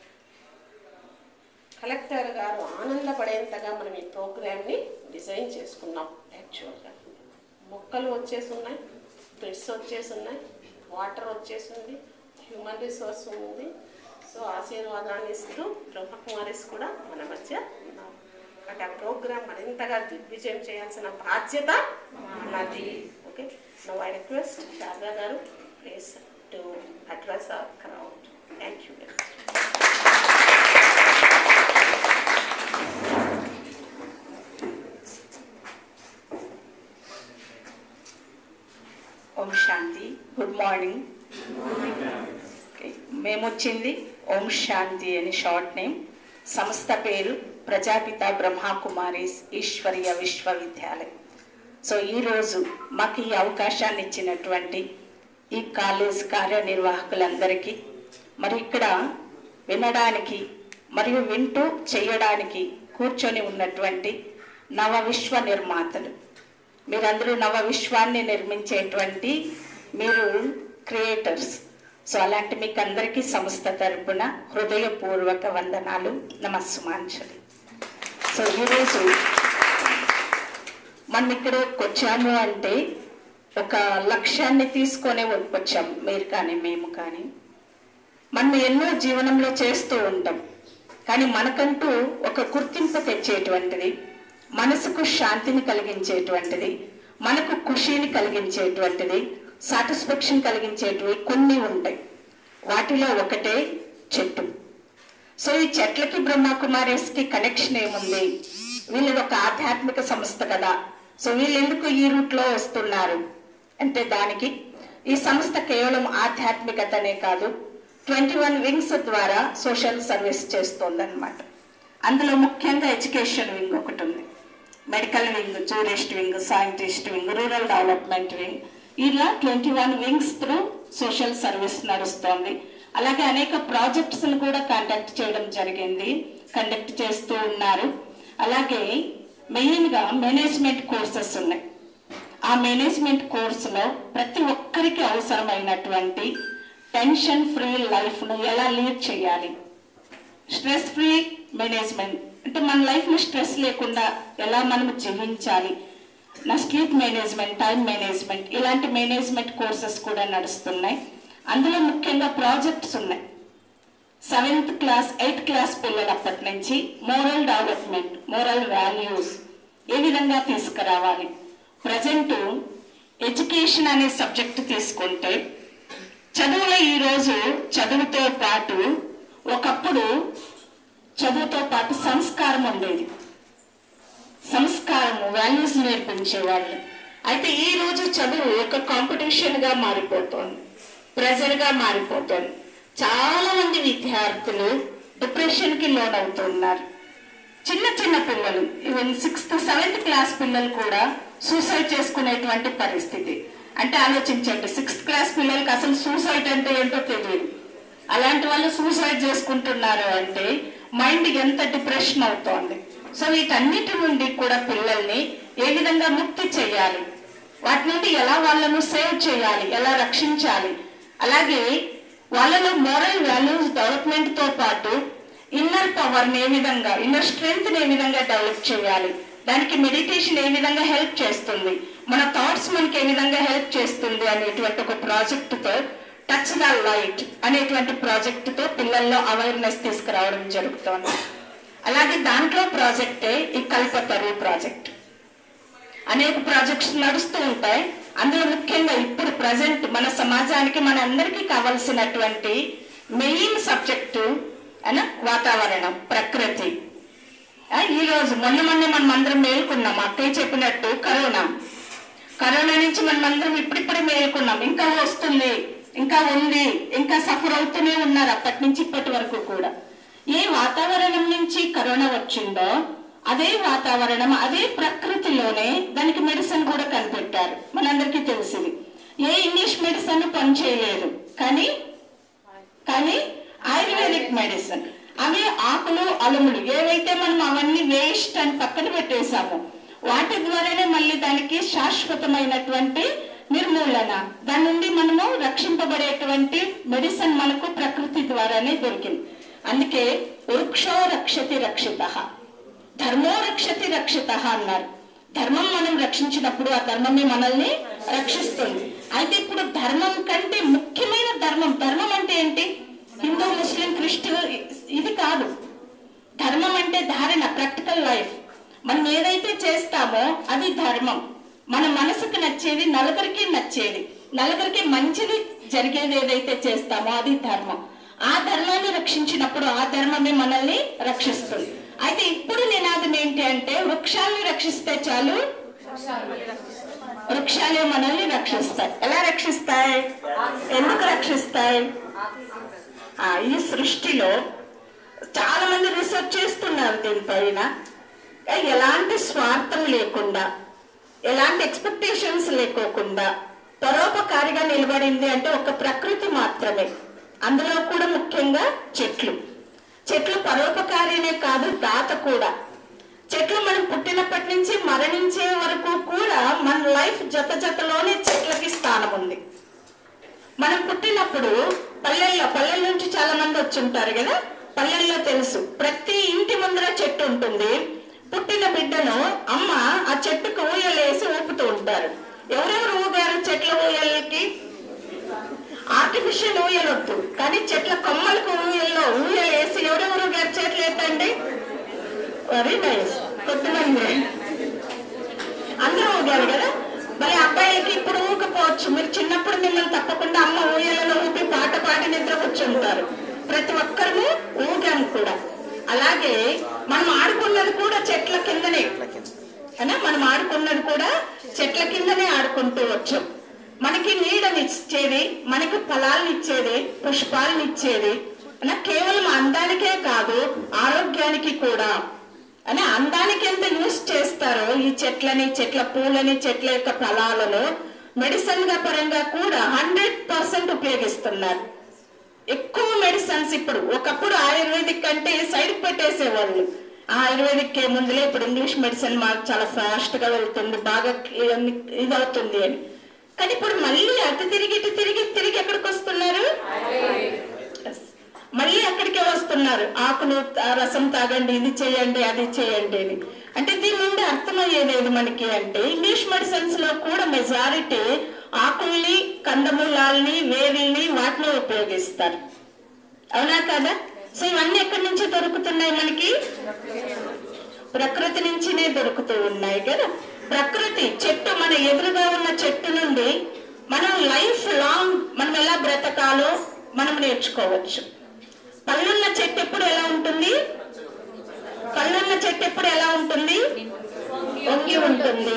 S1: కలెక్టర్ గారు ఆనందపడేంతగా మనం ఈ ప్రోగ్రామ్ని డిజైన్ చేసుకున్నాం యాక్చువల్గా మొక్కలు వచ్చేసి ఉన్నాయి పెట్స్ వచ్చేసి ఉన్నాయి వాటర్ వచ్చేసింది హ్యూమన్ రిసోర్స్ ఉంది సో ఆశీర్వాదాన్ని ఇస్తూ బ్రహ్మకుమారిస్ కూడా మన మధ్య ఉన్నారు కాబట్టి ఆ ప్రోగ్రామ్ మరింతగా దిగ్విజయం చేయాల్సిన బాధ్యత మనది okay no I request Sharada garu please to address our crowd thank you very much
S3: Om Shanti good morning okay. మేము వచ్చింది ఓం శాంతి అని షార్ట్ నేమ్ సంస్థ పేరు ప్రజాపిత బ్రహ్మకుమారీస్ ఈశ్వరీయ విశ్వవిద్యాలయం సో ఈరోజు మాకు ఈ అవకాశాన్ని ఇచ్చినటువంటి ఈ కాలేజ్ కార్యనిర్వాహకులందరికీ మరి ఇక్కడ వినడానికి మరియు వింటూ చేయడానికి కూర్చొని ఉన్నటువంటి నవ విశ్వ నిర్మాతలు మీరందరూ నవ విశ్వాన్ని నిర్మించేటువంటి మీరు క్రియేటర్స్ సో అలాంటి మీకు అందరికీ సంస్థ తరపున హృదయపూర్వక వందనాలు నమస్సుమాంజలి సో ఈరోజు మనం ఇక్కడికి వచ్చాము అంటే ఒక లక్ష్యాన్ని తీసుకొనే వచ్చాం మీరు కానీ మేము కానీ మనం ఎన్నో జీవనంలో చేస్తూ ఉంటాం కానీ మనకంటూ ఒక గుర్తింపు తెచ్చేటువంటిది మనసుకు శాంతిని కలిగించేటువంటిది మనకు ఖుషీని కలిగించేటువంటిది సాటిస్ఫాక్షన్ కలిగించేటివి కొన్ని ఉంటాయి వాటిలో ఒకటే చెట్టు సో ఈ చెట్లకి బ్రహ్మకుమారేస్కి కనెక్షన్ ఏముంది వీళ్ళది ఒక ఆధ్యాత్మిక సంస్థ కదా సో వీళ్ళు ఎందుకు ఈ రూట్ లో వస్తున్నారు అంటే దానికి ఈ సంస్థ కేవలం ఆధ్యాత్మికతనే కాదు ట్వంటీ వన్ వింగ్స్ ద్వారా సోషల్ సర్వీస్ చేస్తోందన్నమాట అందులో ముఖ్యంగా ఎడ్యుకేషన్ వింగ్ ఒకటి ఉంది medical wing tourist wing scientist wing rural development wing ఇలా twenty one wings through social service నడుస్తోంది అలాగే అనేక ప్రాజెక్ట్స్ కూడా కాంటాక్ట్ చేయడం జరిగింది కండక్ట్ చేస్తూ ఉన్నారు అలాగే మెయిన్గా మేనేజ్మెంట్ కోర్సెస్ ఉన్నాయి ఆ మేనేజ్మెంట్ కోర్సులో ప్రతి ఒక్కరికి అవసరమైనటువంటి టెన్షన్ ఫ్రీ లైఫ్ను ఎలా లీడ్ చేయాలి స్ట్రెస్ ఫ్రీ మేనేజ్మెంట్ అంటే మన లైఫ్లో స్ట్రెస్ లేకుండా ఎలా మనం జీవించాలి నా స్లీప్ మేనేజ్మెంట్ టైం మేనేజ్మెంట్ ఇలాంటి మేనేజ్మెంట్ కోర్సెస్ కూడా నడుస్తున్నాయి అందులో ముఖ్యంగా ప్రాజెక్ట్స్ ఉన్నాయి సెవెంత్ క్లాస్ ఎయిత్ క్లాస్ పిల్లలు అప్పటి నుంచి మోరల్ డెవలప్మెంట్ మోరల్ వాల్యూస్ ఏ విధంగా తీసుకురావాలి ప్రజెంట్ ఎడ్యుకేషన్ అనే సబ్జెక్ట్ తీసుకుంటే చదువులో ఈరోజు చదువుతో పాటు ఒకప్పుడు చదువుతో పాటు సంస్కారం ఉండేది సంస్కారము వాల్యూస్ నేర్పించేవాళ్ళు అయితే ఈ రోజు చదువు ఒక కాంపిటీషన్ గా మారిపోతోంది ప్రెజర్ గా మారిపోతోంది చాలా మంది విద్యార్థులు డిప్రెషన్ కి లోన్ అవుతున్నారు చిన్న చిన్న పిల్లలు ఈవెన్ సిక్స్త్ సెవెంత్ క్లాస్ పిల్లలు కూడా సూసైడ్ చేసుకునేటువంటి పరిస్థితి అంటే ఆలోచించండి సిక్స్త్ క్లాస్ పిల్లలకి అసలు సూసైడ్ అంటే ఏంటో తెలియదు అలాంటి వాళ్ళు సూసైడ్ చేసుకుంటున్నారు అంటే మైండ్ ఎంత డిప్రెషన్ అవుతోంది సో వీటన్నిటి నుండి కూడా పిల్లల్ని ఏ విధంగా ముక్తి చేయాలి వాటి నుండి ఎలా వాళ్ళను సేవ్ చేయాలి ఎలా రక్షించాలి అలాగే వాళ్ళలో మోరల్ వాల్యూస్ డెవలప్మెంట్ తో పాటు ఇన్నర్ పవర్ ఏ విధంగా ఇన్నర్ స్ట్రెంగ్త్ ఏ విధంగా డెవలప్ చేయాలి దానికి మెడిటేషన్ ఏ విధంగా హెల్ప్ చేస్తుంది మన థాట్స్ మనకి ఏ విధంగా హెల్ప్ చేస్తుంది అనేటువంటి ఒక ప్రాజెక్ట్ తో టచ్ ద లైట్ అనేటువంటి ప్రాజెక్ట్ తో పిల్లల్లో అవేర్నెస్ తీసుకురావడం జరుగుతోంది అలాగే దాంట్లో ప్రాజెక్టే ఈ కల్పతరు ప్రాజెక్ట్ అనేక ప్రాజెక్ట్స్ నడుస్తూ ఉంటాయి అందులో ముఖ్యంగా ఇప్పుడు ప్రజెంట్ మన సమాజానికి మన అందరికీ కావలసినటువంటి మెయిన్ సబ్జెక్టు అన వాతావరణం ప్రకృతి ఆ, ఈ రోజు మొన్న మొన్న మనం అందరం మేల్కొన్నాం అక్కయ్య చెప్పినట్టు కరోనా కరోనా నుంచి మనం అందరం ఇప్పుడిప్పుడే మేల్కొన్నాం ఇంకా వస్తుంది ఇంకా ఉంది ఇంకా సఫర్ అవుతూనే ఉన్నారు అప్పటి నుంచి ఇప్పటి వరకు కూడా ఏ వాతావరణం నుంచి కరోనా వచ్చిందో అదే వాతావరణం అదే ప్రకృతిలోనే దానికి మెడిసిన్ కూడా కనిపెట్టారు మనందరికీ తెలిసింది ఏ ఇంగ్లీష్ మెడిసిన్ పనిచేయలేదు కానీ కానీ ఆయుర్వేదిక్ మెడిసిన్ అవి ఆకులు అలుములు ఏవైతే మనం అవన్నీ వేస్ట్ అని పక్కన పెట్టేశామో వాటి ద్వారానే మళ్ళీ దానికి శాశ్వతమైనటువంటి నిర్మూలన దాని నుండి మనము రక్షింపబడేటువంటి మెడిసిన్ మనకు ప్రకృతి ద్వారానే దొరికింది అందుకే వృక్షో రక్షతి రక్షిత ధర్మో రక్షతి రక్షిత అన్నారు ధర్మం మనం రక్షించినప్పుడు ఆ ధర్మమే మనల్ని రక్షిస్తుంది అయితే ఇప్పుడు ధర్మం కంటే ముఖ్యమైన ధర్మం ధర్మం అంటే ఏంటి హిందూ ముస్లిం క్రిస్టియన్ ఇది కాదు ధర్మం అంటే ధారణ ప్రాక్టికల్ లైఫ్ మనం ఏదైతే చేస్తామో అది ధర్మం మన మనసుకు నచ్చేది నలుగురికి నచ్చేది నలుగురికి మంచిది జరిగేది ఏదైతే చేస్తామో అది ధర్మం ఆ ధర్మాన్ని రక్షించినప్పుడు ఆ ధర్మమే మనల్ని రక్షిస్తుంది అయితే ఇప్పుడు నినాదం ఏంటి అంటే వృక్షాల్ని రక్షిస్తే చాలు వృక్షాలే మనల్ని రక్షిస్తాయి ఎలా రక్షిస్తాయి ఎందుకు రక్షిస్తాయి ఆ, ఈ సృష్టిలో చాలా మంది రీసెర్చ్ చేస్తున్నారు దీనిపైన ఎలాంటి స్వార్థం లేకుండా ఎలాంటి ఎక్స్పెక్టేషన్స్ లేకోకుండా పరోపకారిగా నిలబడింది అంటే ఒక ప్రకృతి మాత్రమే అందులో కూడా ముఖ్యంగా చెట్లు చెట్లు పరోపకారినే కాదు దాత కూడా చెట్లు మనం పుట్టినప్పటి నుంచి మరణించే వరకు కూడా మన లైఫ్ జత జతలోనే చెట్లకి స్థానం ఉంది మనం పుట్టినప్పుడు పల్లెల్లో పల్లెల నుంచి చాలా మంది వచ్చి ఉంటారు కదా పల్లెల్లో తెలుసు ప్రతి ఇంటి ముందర చెట్టు ఉంటుంది పుట్టిన బిడ్డను అమ్మ ఆ చెట్టుకు ఊయలేసి ఊపుతూ ఉంటారు ఎవరెవరు ఊగారు చెట్ల ఊయలకి ఆర్టిఫిషియల్ ఊయలొద్దు కానీ చెట్ల కొమ్మలకు ఊయల్లో ఊయలేసి ఎవరెవరు ఊగారు చేతులు ఎత్తండి వెరీ నైస్ కొద్దిమంది అందరూ ఊగారు కదా మళ్ళీ అబ్బాయిలకి ఇప్పుడు ఊకపోవచ్చు మీరు చిన్నప్పుడు మిమ్మల్ని తప్పకుండా అమ్మ ఊయలలో ఊపి పాట పాడి నిద్ర కూర్చుంటారు ప్రతి ఒక్కరము ఊగాం కూడా అలాగే మనం ఆడుకున్నది కూడా చెట్ల కిందనే అనా మనం ఆడుకున్నది కూడా చెట్ల కిందనే ఆడుకుంటూ వచ్చాం మనకి నీడనిచ్చేది మనకి ఫలాలను ఇచ్చేది పుష్పాలను ఇచ్చేది అనా కేవలం అందానికే కాదు ఆరోగ్యానికి కూడా అని అందానికి ఎంత యూస్ చేస్తారో ఈ చెట్లని చెట్ల పూలని చెట్ల యొక్క ఫలాలను మెడిసిన్ గా పరంగా కూడా హండ్రెడ్ పర్సెంట్ ఉపయోగిస్తున్నారు ఎక్కువ మెడిసిన్స్ ఇప్పుడు ఒకప్పుడు ఆయుర్వేదిక్ అంటే సైడ్ పెట్టేసేవాళ్ళు ఆ ఆయుర్వేదిక్ ఏ ముందులే ఇప్పుడు ఇంగ్లీష్ మెడిసిన్ మాకు చాలా ఫాస్ట్ గా వెళ్తుంది బాగా ఇది అవుతుంది అని కానీ ఇప్పుడు మళ్ళీ అటు తిరిగి ఇటు తిరిగి తిరిగి ఎక్కడికి వస్తున్నారు Yes. మళ్ళీ అక్కడికే వస్తున్నారు ఆకులు ఆ రసం తాగండి ఇది చేయండి అది చేయండి అని అంటే దీని నుండి అర్థమయ్యేది ఏది మనకి అంటే ఇంగ్లీష్ మెడిసిన్స్ లో కూడా మెజారిటీ ఆకుల్ని కందమూలాల్ని వేరుల్ని వాటిని ఉపయోగిస్తారు అవునా కదా సో ఇవన్నీ ఎక్కడి నుంచి దొరుకుతున్నాయి మనకి ప్రకృతి నుంచినే దొరుకుతూ ఉన్నాయి కదా ప్రకృతి చెట్టు మన ఎదురుగా ఉన్న చెట్టు నుండి మనం లైఫ్ లాంగ్ మనం ఎలా బ్రతకాలో మనం నేర్చుకోవచ్చు పళ్ళున్న చెట్టు ఎప్పుడు ఎలా ఉంటుంది పళ్ళున్న చెట్టు ఎప్పుడు ఎలా ఉంటుంది వంగి ఉంటుంది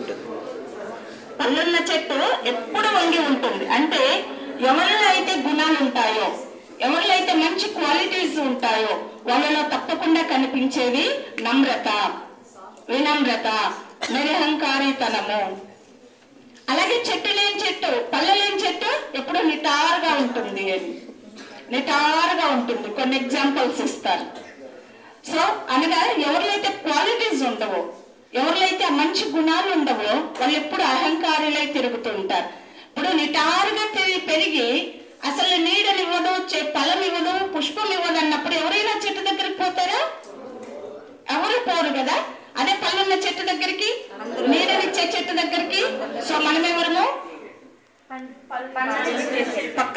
S3: పళ్ళున్న చెట్టు ఎప్పుడు వంగి ఉంటుంది అంటే ఎవరిలో అయితే గుణాలు ఉంటాయో ఎవరిలో అయితే మంచి క్వాలిటీస్ ఉంటాయో వాళ్ళలో తప్పకుండా కనిపించేది నమ్రత వినమ్రత నిరహంకారితనము అలాగే చెట్టు లేని చెట్టు పళ్ళ లేని చెట్టు ఎప్పుడు నిటారుగా ఉంటుంది అని నిటారుగా ఉంటుంది కొన్ని ఎగ్జాంపుల్స్ ఇస్తారు సో అనగా ఎవరిలైతే క్వాలిటీస్ ఉండవో ఎవరిలైతే ఆ మంచి గుణాలు ఉండవో వాళ్ళు ఎప్పుడు అహంకారులై తిరుగుతూ ఉంటారు ఇప్పుడు నిటారుగా తిరిగి పెరిగి అసలు నీడనివ్వదు చె- ఫలం ఇవ్వదు పుష్పం ఇవ్వదు అన్నప్పుడు ఎవరైనా చెట్టు దగ్గరికి పోతారా ఎవరు పోరు కదా అదే పళ్ళున్న చెట్టు దగ్గరికి నీడనిచ్చే చెట్టు దగ్గరికి సో మనం ఎవరము పక్క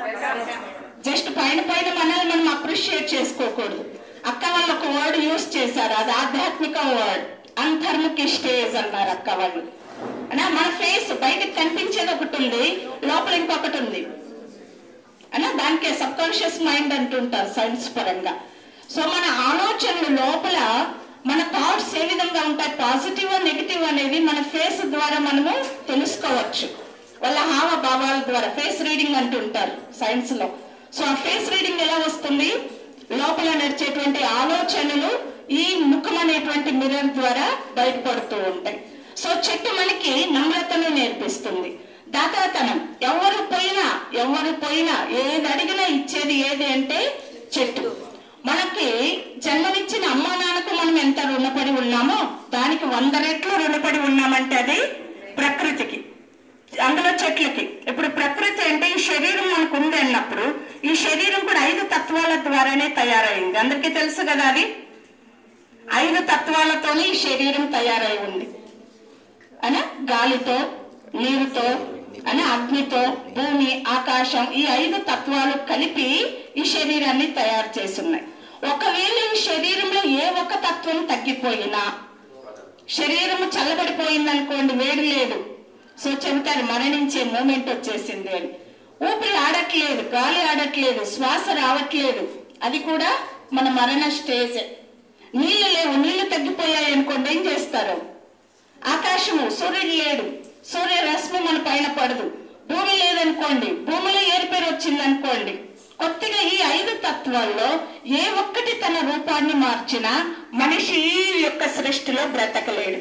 S3: జస్ట్ పైన పైన మనల్ని మనం అప్రిషియేట్ చేసుకోకూడదు అక్క వాళ్ళు ఒక వర్డ్ యూస్ చేశారు అది ఆధ్యాత్మిక వర్డ్ అంతర్ముఖి స్టేజ్ అన్నారు అక్క వాళ్ళు అనా మన ఫేస్ బయటకు కనిపించేది ఒకటి ఉంది లోపల ఇంకొకటి ఉంది అనా దానికే సబ్ కాన్షియస్ మైండ్ అంటుంటారు సైన్స్ పరంగా సో మన ఆలోచనలు లోపల మన థాట్స్ ఏ విధంగా ఉంటాయి పాజిటివ్ నెగిటివ్ అనేది మన ఫేస్ ద్వారా మనము తెలుసుకోవచ్చు వాళ్ళ హావభావాల ద్వారా ఫేస్ రీడింగ్ అంటుంటారు సైన్స్ లో సో ఆ ఫేస్ రీడింగ్ ఎలా వస్తుంది లోపల నడిచేటువంటి ఆలోచనలు ఈ ముఖం అనేటువంటి మిర్రర్ ద్వారా బయటపడుతూ ఉంటాయి సో చెట్టు మనకి నమ్రతను నేర్పిస్తుంది దాతాతనం ఎవరు పోయినా ఎవరు పోయినా ఏది అడిగినా ఇచ్చేది ఏది అంటే చెట్టు మనకి జన్మనిచ్చిన అమ్మా నాన్నకు మనం ఎంత రుణపడి ఉన్నామో దానికి వంద రెట్లు రుణపడి ఉన్నామంటే అది ప్రకృతికి అందులో చెట్లకి ఇప్పుడు ప్రకృతి అంటే ఈ శరీరం మనకు ఉంది అన్నప్పుడు ఈ శరీరం కూడా ఐదు తత్వాల ద్వారానే తయారైంది అందరికీ తెలుసు కదా అది ఐదు తత్వాలతోనే ఈ శరీరం తయారై ఉంది అన గాలితో నీరుతో అన అగ్నితో భూమి ఆకాశం ఈ ఐదు తత్వాలు కలిపి ఈ శరీరాన్ని తయారు చేస్తున్నాయి ఒకవేళ ఈ శరీరంలో ఏ ఒక్క తత్వం తగ్గిపోయినా శరీరము చల్లబడిపోయింది అనుకోండి వేడి లేదు సో చెబుతారు మరణించే మూమెంట్ వచ్చేసింది అని ఊపిరి ఆడట్లేదు గాలి ఆడట్లేదు శ్వాస రావట్లేదు అది కూడా మన మరణ స్టేజ్ నీళ్లు లేవు నీళ్లు తగ్గిపోయాయి అనుకోండి ఏం చేస్తారు ఆకాశము సూర్యుడు లేడు సూర్య రశ్మి మన పైన పడదు భూమి లేదనుకోండి భూమిలో ఏరిపేరు వచ్చింది అనుకోండి కొత్తగా ఈ ఐదు తత్వాల్లో ఏ ఒక్కటి తన రూపాన్ని మార్చినా మనిషి ఈ యొక్క సృష్టిలో బ్రతకలేడు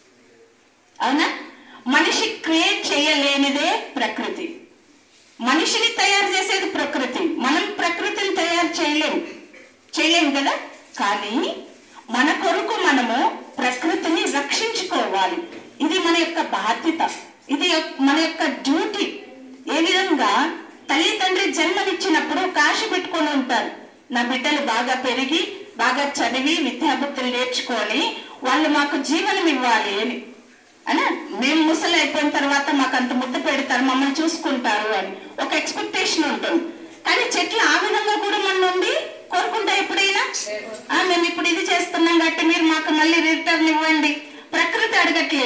S3: అవునా మనిషి క్రియేట్ చేయలేనిదే ప్రకృతి మనిషిని తయారు చేసేది ప్రకృతి మనం ప్రకృతిని తయారు చేయలేం చేయలేం కదా కానీ మన కొరకు మనము ప్రకృతిని రక్షించుకోవాలి ఇది మన యొక్క బాధ్యత ఇది యొక్- మన యొక్క డ్యూటీ ఏ విధంగా తల్లి తండ్రి జన్మనిచ్చినప్పుడు కాశ పెట్టుకొని ఉంటారు నా బిడ్డలు బాగా పెరిగి బాగా చదివి విద్యాబుద్ధులు నేర్చుకొని వాళ్ళు మాకు జీవనం ఇవ్వాలి అని అనా మేము ముసలి అయిపోయిన తర్వాత మాకు అంత ముద్ద పెడతారు మమ్మల్ని చూసుకుంటారు అని ఒక ఎక్స్పెక్టేషన్ ఉంటుంది కానీ చెట్లు ఆ విధంగా కూడా మన నుండి కోరుకుంటా ఎప్పుడైనా ఆ, మేము ఇప్పుడు ఇది చేస్తున్నాం కాబట్టి మీరు మాకు మళ్ళీ రిటర్న్ ఇవ్వండి ప్రకృతి అడగట్లేదు కానీ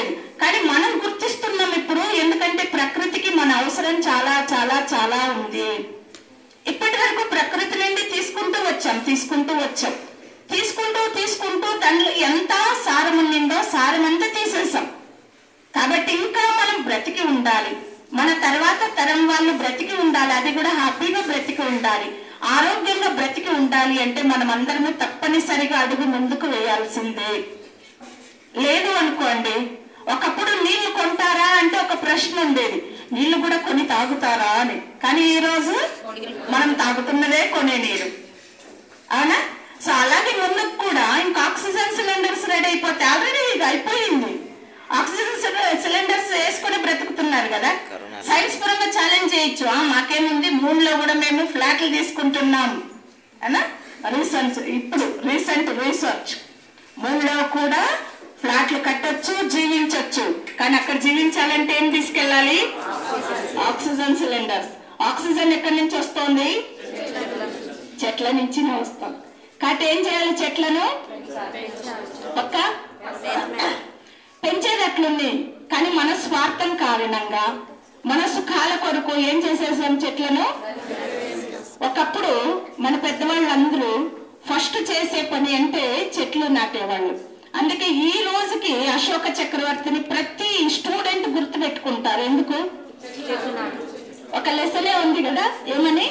S3: కానీ మనం గుర్తిస్తున్నాం ఇప్పుడు ఎందుకంటే ప్రకృతికి మన అవసరం చాలా చాలా చాలా ఉంది ఇప్పటి వరకు ప్రకృతి నుండి తీసుకుంటూ వచ్చాం తీసుకుంటూ వచ్చాం తీసుకుంటూ తీసుకుంటూ దానిలో ఎంత సారం ఉండిందో సారం అంతా తీసేసాం కాబట్టి ఇంకా మనం బ్రతికి ఉండాలి మన తర్వాత తరం వాళ్ళు బ్రతికి ఉండాలి అది కూడా హ్యాపీగా బ్రతికి ఉండాలి ఆరోగ్యంగా బ్రతికి ఉండాలి అంటే మనం అందరము తప్పనిసరిగా అడుగు ముందుకు వేయాల్సిందే లేదు అనుకోండి ఒకప్పుడు నీళ్లు కొంటారా అంటే ఒక ప్రశ్న ఉండేది నీళ్లు కూడా కొని తాగుతారా అని కానీ ఈ రోజు మనం తాగుతున్నదే కొనే నీరు అవునా సో అలాగే ముందుకు కూడా ఇంకా ఆక్సిజన్ సిలిండర్స్ రెడీ అయిపోతే ఆల్రెడీ ఇది అయిపోయింది ఆక్సిజన్ సిలి- సిలిండర్స్ వేసుకొని బ్రతుకుతున్నారు కదా సైన్స్ పరంగా ఛాలెంజ్ చేయొచ్చు ఆ, మాకేముంది మూన్ లో కూడా మేము ఫ్లాట్లు తీసుకుంటున్నాం అనా రీసెర్చ్ ఇప్పుడు రీసెంట్ రీసెర్చ్ మూన్ లో కూడా ఫ్లాట్లు కట్టొచ్చు జీవించొచ్చు కానీ అక్కడ జీవించాలంటే ఏం తీసుకెళ్ళాలి ఆక్సిజన్ సిలిండర్స్ ఆక్సిజన్ ఎక్కడి నుంచి వస్తుంది చెట్ల నుంచినే వస్తాం కాబట్టి ఏం చేయాలి చెట్లను పక్క పెంచేది అట్లుంది కానీ మన స్వార్థం కారణంగా మన సుఖాల కొరకు ఏం చేసేసాం చెట్లను ఒకప్పుడు మన పెద్దవాళ్ళందరూ ఫస్ట్ చేసే పని అంటే చెట్లు నాటేవాళ్ళు అందుకే ఈ రోజుకి అశోక చక్రవర్తిని ప్రతి స్టూడెంట్ గుర్తు పెట్టుకుంటారు ఎందుకు ఒక లెసనే ఉంది కదా ఏమని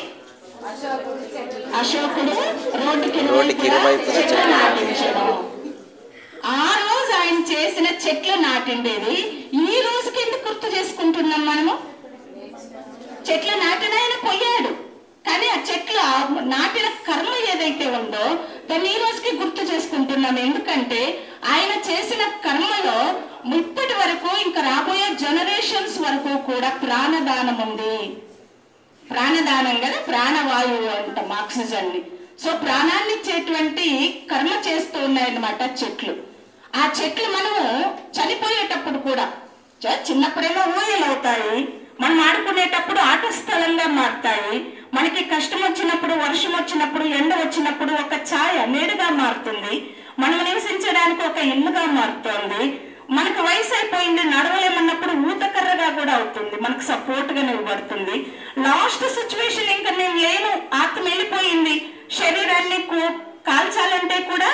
S3: అశోకుడు రోడ్డుకి
S4: రోడ్డుకి ఇరువైపులా
S3: చెట్లు
S4: చెట్లు
S3: నాటించడం ఆ రోజు ఆయన చేసిన చెట్లు నాటిండేది ఈ రోజుకి ఎందుకు గుర్తు చేసుకుంటున్నాం మనము చెట్లు నాటిన ఆయన పోయాడు కానీ ఆ చెట్లు ఆ నాటిన కర్మ ఏదైతే ఉందో దాన్ని ఈ రోజుకి గుర్తు చేసుకుంటున్నాం ఎందుకంటే ఆయన చేసిన కర్మలో ఇప్పటి వరకు ఇంకా రాబోయే జనరేషన్స్ వరకు కూడా ప్రాణదానం ఉంది ప్రాణదానం కదా ప్రాణవాయువు అంటాం ఆక్సిజన్ ని సో ప్రాణాన్ని ఇచ్చేటువంటి కర్మ చేస్తూ ఉన్నాయన్నమాట చెట్లు ఆ చెట్లు మనము చనిపోయేటప్పుడు కూడా చ- చిన్నప్పుడేమో ఊయలు అవుతాయి మనం ఆడుకునేటప్పుడు ఆట స్థలంగా మారుతాయి మనకి కష్టం వచ్చినప్పుడు వర్షం వచ్చినప్పుడు ఎండ వచ్చినప్పుడు ఒక ఛాయ నీడగా మారుతుంది మనం నివసించడానికి ఒక ఇల్లుగా మారుతోంది మనకు వయసు అయిపోయింది నడవలేమన్నప్పుడు ఊతకర్రగా కూడా అవుతుంది మనకు సపోర్ట్ గా నిలబడుతుంది లాస్ట్ సిచ్యువేషన్ ఇంకా నేను లేను ఆత్మ వెళ్ళిపోయింది శరీరాన్ని కూ- కాల్చాలంటే కూడా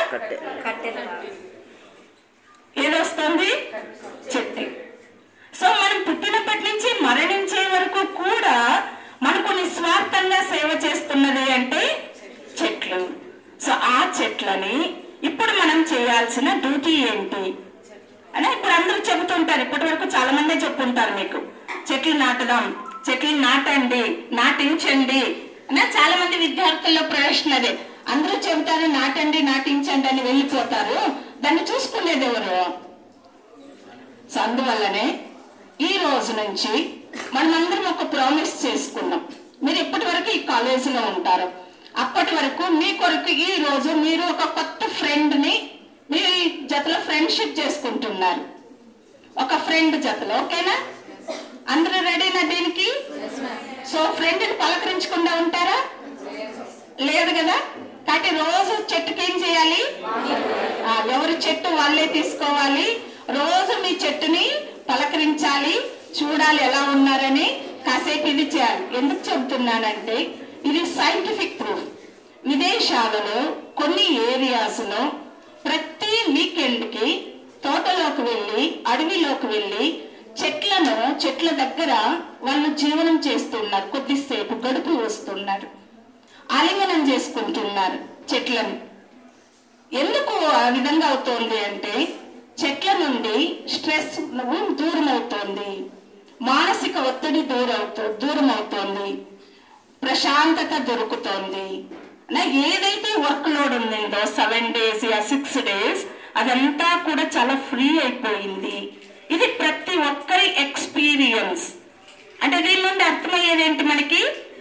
S3: ఏదొస్తుంది చెట్టు సో మనం పుట్టినప్పటి నుంచి మరణించే వరకు కూడా మనకు నిస్వార్థంగా సేవ చేస్తున్నది అంటే చెట్లు సో ఆ చెట్లని ఇప్పుడు మనం చేయాల్సిన డ్యూటీ ఏంటి అని ఇప్పుడు అందరూ చెబుతుంటారు ఇప్పటి వరకు చాలా మందే చెప్పుంటారు మీకు చెట్లు నాటుదాం చెట్లు నాటండి నాటించండి అని చాలా మంది విద్యార్థుల్లో ప్రశ్న అదే అందరూ చెబుతారు నాటండి నాటించండి అని వెళ్ళిపోతారు దాన్ని చూసుకునేది ఎవరు సో అందువల్లనే ఈ రోజు నుంచి మనమందరం ఒక ప్రామిస్ చేసుకున్నాం మీరు ఇప్పటి వరకు ఈ కాలేజీలో ఉంటారు అప్పటి వరకు మీ కొరకు ఈ రోజు మీరు ఒక కొత్త ఫ్రెండ్ ని మీరు ఈ జతలో ఫ్రెండ్షిప్ చేసుకుంటున్నారు ఒక ఫ్రెండ్ జతలో ఓకేనా అందరూ రెడీనా దీనికి సో ఫ్రెండ్ ని పలకరించకుండా ఉంటారా లేదు కదా కాబట్టి రోజు చెట్టుకి ఏం చేయాలి ఆ, ఎవరి చెట్టు వాళ్ళే తీసుకోవాలి రోజు మీ చెట్టుని పలకరించాలి చూడాలి ఎలా ఉన్నారని కాసేపు ఇది చేయాలి ఎందుకు చెబుతున్నానంటే ఇది సైంటిఫిక్ ప్రూఫ్ విదేశాలలో కొన్ని ఏరియాస్ లో ప్రతి వీకెండ్ కి తోటలోకి వెళ్ళి అడవిలోకి వెళ్ళి చెట్లను చెట్ల దగ్గర వాళ్ళు జీవనం చేస్తున్నారు కొద్దిసేపు గడుపు వస్తున్నారు ఆలింగనం చేసుకుంటున్నారు చెట్లను ఎందుకు ఆ విధంగా అవుతోంది అంటే చెట్ల నుండి స్ట్రెస్ దూరం అవుతోంది మానసిక ఒత్తిడి దూరం అవుతూ దూరం అవుతోంది ప్రశాంతత దొరుకుతోంది నా ఏదైతే వర్క్ లోడ్ ఉండిందో సెవెన్ డేస్ యా సిక్స్ డేస్ అదంతా కూడా చాలా ఫ్రీ అయిపోయింది ఇది ప్రతి ఒక్కరి ఎక్స్పీరియన్స్ అంటే దీని నుండి అర్థమయ్యేది ఏంటి మనకి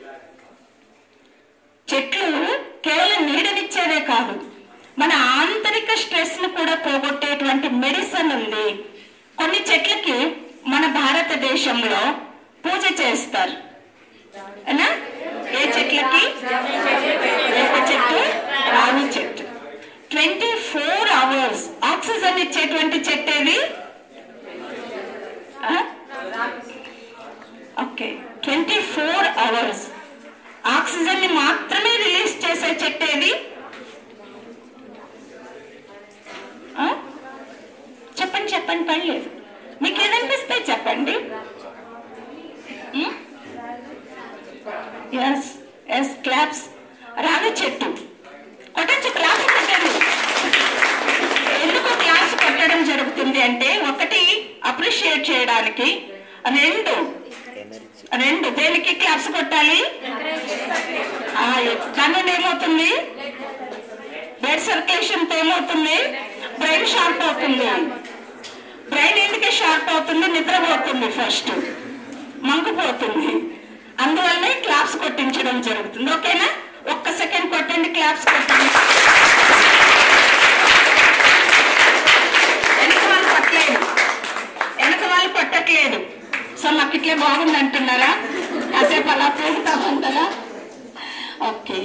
S3: చెట్లు కేవలం నీడనిచ్చేదే కాదు మన ఆంతరిక స్ట్రెస్ ను కూడా పోగొట్టేటువంటి మెడిసిన్ ఉంది కొన్ని చెట్లకి మన భారతదేశంలో పూజ చేస్తారు అవునా? ఏ చెట్లకి వేప చెట్టు రావి చెట్టు ట్వంటీ ఫోర్ అవర్స్ ఆక్సిజన్ ఇచ్చేటువంటి చెట్టు ఏది అవర్స్ ఆక్సిజన్ ని మాత్రమే రిలీజ్ చేసే చెట్టు ఏది ఆ? చెప్పండి చెప్పండి పర్లేదు మీకు ఏదనిపిస్తే చెప్పండి ఎస్ ఎస్ క్లాప్స్ రావి చెట్టు కొట్టచ్చు క్లాప్స్ కొట్టండి ఎందుకు క్లాస్ కొట్టడం జరుగుతుంది అంటే ఒకటి అప్రిషియేట్ చేయడానికి రెండు రెండు దేనికి క్లాప్స్ కొట్టాలి ఆ, దానివల్ల ఏమవుతుంది బ్లడ్ సర్క్యులేషన్ తో ఏమవుతుంది బ్రెయిన్ షార్ప్ అవుతుంది బ్రెయిన్ ఎందుకే షార్ప్ అవుతుంది నిద్రపోతుంది ఫస్ట్ మంకుపోతుంది అందువల్లనే క్లాప్స్ కొట్టించడం జరుగుతుంది ఓకేనా ఒక్క సెకండ్ కొట్టండి క్లాప్స్ కొట్టండి వెనక వాళ్ళు కొట్టలేదు వెనక వాళ్ళు కొట్టట్లేదు సో మాకు ఇట్లే బాగుంది అంటున్నారా కాసేపు అలా పోతామంటారా ఓకే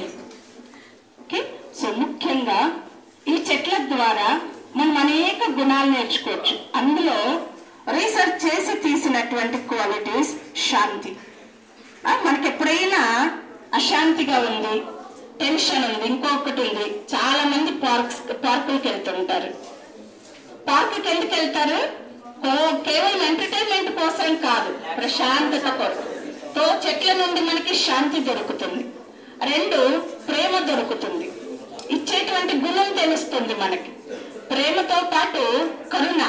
S3: ఓకే సో ముఖ్యంగా ఈ చెట్ల ద్వారా మనం అనేక గుణాలు నేర్చుకోవచ్చు అందులో రీసెర్చ్ చేసి తీసినటువంటి క్వాలిటీస్ శాంతి ఆ, మనకి ఎప్పుడైనా అశాంతిగా ఉంది టెన్షన్ ఉంది ఇంకొకటి ఉంది చాలా మంది పార్క్స్ పార్కులకు వెళ్తుంటారు పార్కుకి ఎందుకు వెళ్తారు కో- కేవలం ఎంటర్టైన్మెంట్ కోసం కాదు ప్రశాంతత కోసం తో చెట్ల నుండి మనకి శాంతి దొరుకుతుంది రెండు ప్రేమ దొరుకుతుంది ఇచ్చేటువంటి గుణం తెలుస్తుంది మనకి ప్రేమతో పాటు కరుణ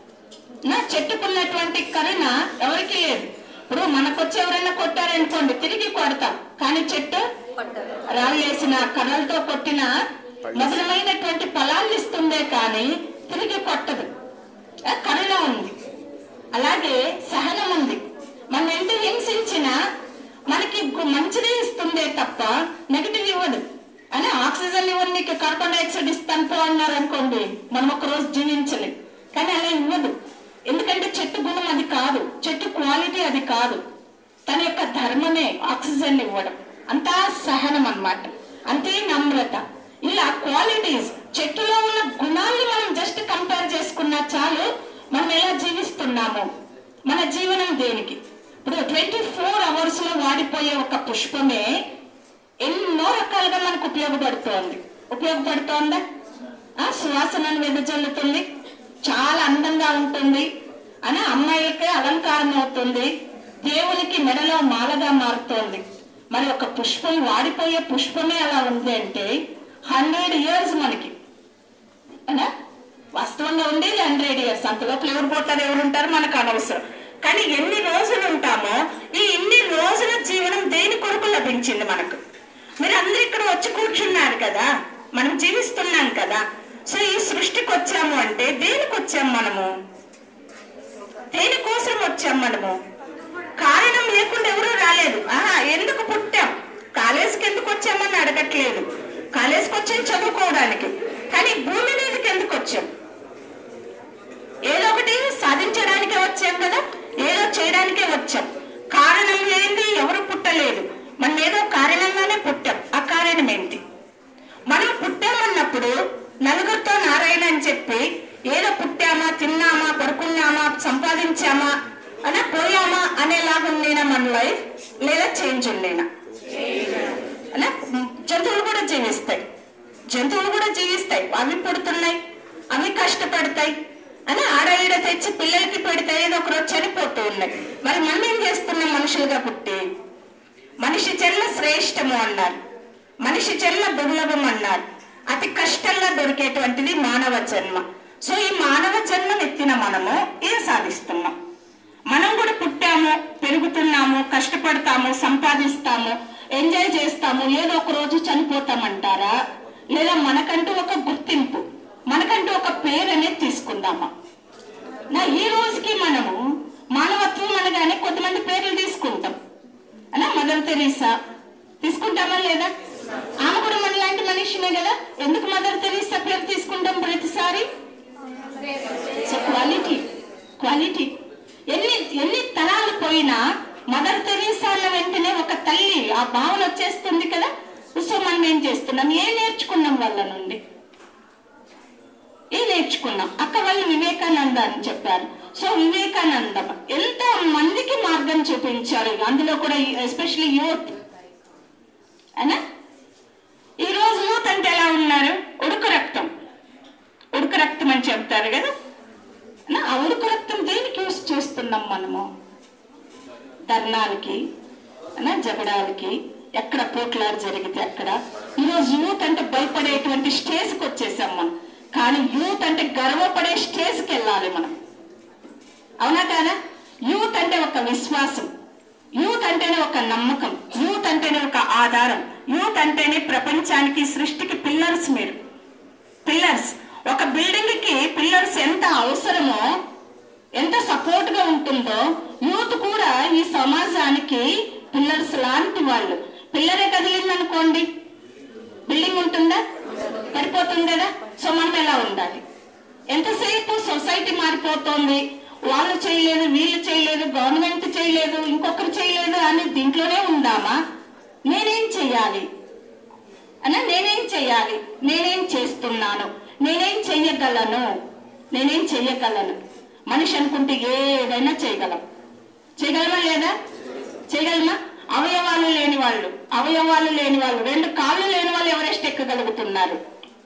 S3: నా చెట్టుకున్నటువంటి కరుణ ఎవరికి లేదు ఇప్పుడు మనకొచ్చి ఎవరైనా కొట్టారనుకోండి తిరిగి కొడతాం కానీ చెట్టు రాళ్ళేసిన కర్రలతో కొట్టిన మధురమైనటువంటి ఫలాన్ని ఇస్తుందే కానీ తిరిగి కొట్టదు ఆ, కరుణ ఉంది అలాగే సహనం ఉంది మనం ఎంత హింసించినా మనకి గు- మంచిదే ఇస్తుందే తప్ప నెగిటివ్ ఇవ్వదు అని ఆక్సిజన్ ఇవ్వదు నీకు కార్బన్ డైఆక్సైడ్ ఇస్తాను పో అన్నారు అనుకోండి మనం ఒక రోజు జీవించలేం కానీ అలా ఇవ్వదు ఎందుకంటే చెట్టు గుణం అది కాదు చెట్టు క్వాలిటీ అది కాదు తన యొక్క ధర్మమే ఆక్సిజన్ ఇవ్వడం అంతా సహనం అన్నమాట అంతే నమ్రత ఇలా క్వాలిటీస్ చెట్టులో ఉన్న గుణాల్ని మనం జస్ట్ కంపేర్ చేసుకున్నా చాలు మనం ఎలా జీవిస్తున్నాము మన జీవనం దేనికి ఇప్పుడు ట్వంటీ ఫోర్ అవర్స్ లో వాడిపోయే ఒక పుష్పమే ఎన్నో రకాలుగా మనకు ఉపయోగపడుతోంది ఉపయోగపడుతోందా ఆ సువాసనను వెదజల్లుతుంది చాలా అందంగా ఉంటుంది అని అమ్మాయిలకే అలంకారం అవుతుంది దేవునికి మెడలో మాలగా మారుతోంది మరి ఒక పుష్పం వాడిపోయే పుష్పమే అలా ఉంది అంటే హండ్రెడ్ ఇయర్స్ మనకి అనా వాస్తవంగా ఉండేది హండ్రెడ్ ఇయర్స్ అంతలోపల ఎవరు పోతారు ఎవరు ఉంటారు మనకు అనవసరం కానీ ఎన్ని రోజులు ఉంటామో ఈ ఇన్ని రోజుల జీవనం దేని కొరకు లభించింది మనకు మీరు అందరు ఇక్కడ వచ్చి కూర్చున్నారు కదా మనం జీవిస్తున్నాం కదా సో ఈ సృష్టికి వచ్చాము అంటే దేనికి వచ్చాం మనము దేనికోసం వచ్చాం మనము కారణం లేకుండా ఎవరు రాలేదు ఆహా ఎందుకు పుట్టాం కాలేజీకి ఎందుకు వచ్చామని అడగట్లేదు కాలేజీకి వచ్చాం చదువుకోవడానికి కానీ భూమి మీదకి ఎందుకు వచ్చాం ఏదో ఒకటి సాధించడానికే వచ్చాం కదా ఏదో చేయడానికే వచ్చాం కారణం లేనిది ఎవరు పుట్టలేదు మనం ఏదో కారణంగానే పుట్టాం ఆ కారణం ఏంటి మనం పుట్టామన్నప్పుడు నలుగురితో నారాయణ అని చెప్పి ఏదో పుట్టామా తిన్నామా పడుకున్నామా సంపాదించామా అనే పోయామా అనేలాగా ఉండేనా మన లైఫ్ లేదా చేంజ్ ఉండేనా అలా జంతువులు కూడా జీవిస్తాయి జంతువులు కూడా జీవిస్తాయి అవి పుడుతున్నాయి అవి కష్టపడతాయి అని ఆడ ఈడ తెచ్చి పిల్లలకి పెడితే ఏదో ఒక రోజు చనిపోతూ ఉన్నాయి మరి మనం ఏం చేస్తున్నాం మనుషులుగా పుట్టి మనిషి చెల్ల శ్రేష్టము అన్నారు మనిషి చెల్ల దుర్లభం అన్నారు అతి కష్టంగా దొరికేటువంటిది మానవ జన్మ సో ఈ మానవ జన్మను ఎత్తిన మనము ఏం సాధిస్తున్నాం మనం కూడా పుట్టాము పెరుగుతున్నాము కష్టపడతాము సంపాదిస్తాము ఎంజాయ్ చేస్తాము ఏదో ఒక రోజు చనిపోతామంటారా లేదా మనకంటూ ఒక గుర్తింపు మనకంటూ ఒక పేరు అనేది తీసుకుందామా నా ఈ రోజుకి మనము మానవత్వం అనగానే కొంతమంది పేర్లు తీసుకుంటాం అలా మదర్ తెరీసా తీసుకుంటామా లేదా ఆమె కూడా మనలాంటి మనిషినే కదా ఎందుకు మదర్ తెరీసా పేరు తీసుకుంటాం ప్రతిసారి సో క్వాలిటీ క్వాలిటీ ఎన్ని ఎన్ని తరాలు పోయినా మదర్ తెరీసా అన్న వెంటనే ఒక తల్లి ఆ భావన వచ్చేస్తుంది కదా సో మనం ఏం చేస్తున్నాం ఏం నేర్చుకున్నాం వాళ్ళ నుండి ఏం నేర్చుకున్నాం అక్క వాళ్ళు వివేకానంద అని చెప్పారు సో వివేకానందం ఎంత మందికి మార్గం చూపించారు అందులో కూడా ఎస్పెషల్లీ యూత్ అనా ఈ రోజు యూత్ అంటే ఎలా ఉన్నారు ఉడుకు రక్తం ఉడుకు రక్తం అని చెప్తారు కదా అనా? ఆ ఉడుకు రక్తం దేనికి యూస్ చేస్తున్నాం మనము ధర్నాలకి అనా జగడాలకి ఎక్కడ పోట్లాడు జరిగితే అక్కడ ఈరోజు యూత్ అంటే భయపడేటువంటి స్టేజ్కి వచ్చేసాం మనం కానీ యూత్ అంటే గర్వపడే స్టేజ్కి వెళ్ళాలి మనం అవునా కాదా యూత్ అంటే ఒక విశ్వాసం యూత్ అంటేనే ఒక నమ్మకం యూత్ అంటేనే ఒక ఆధారం యూత్ అంటేనే ప్రపంచానికి సృష్టికి పిల్లర్స్ మీరు పిల్లర్స్ ఒక బిల్డింగ్ కి పిల్లర్స్ ఎంత అవసరమో ఎంత సపోర్ట్ గా ఉంటుందో యూత్ కూడా ఈ సమాజానికి పిల్లర్స్ లాంటి వాళ్ళు పిల్లరే కదిలింది అనుకోండి బిల్డింగ్ ఉంటుందా పడిపోతుంది కదా సో మనం ఎలా ఉండాలి ఎంతసేపు సొసైటీ మారిపోతోంది వాళ్ళు చేయలేదు వీళ్ళు చేయలేదు గవర్నమెంట్ చేయలేదు ఇంకొకరు చేయలేదు అని దీంట్లోనే ఉందామా నేనేం చెయ్యాలి అన్న నేనేం చెయ్యాలి నేనేం చేస్తున్నాను నేనేం చెయ్యగలను నేనేం చెయ్యగలను మనిషి అనుకుంటే ఏదైనా చేయగలం చేయగలమా లేదా చేయగలమా అవయవాలు లేని వాళ్ళు అవయవాలు లేని వాళ్ళు రెండు కాళ్ళు లేని వాళ్ళు ఎవరెస్ట్ ఎక్కగలుగుతున్నారు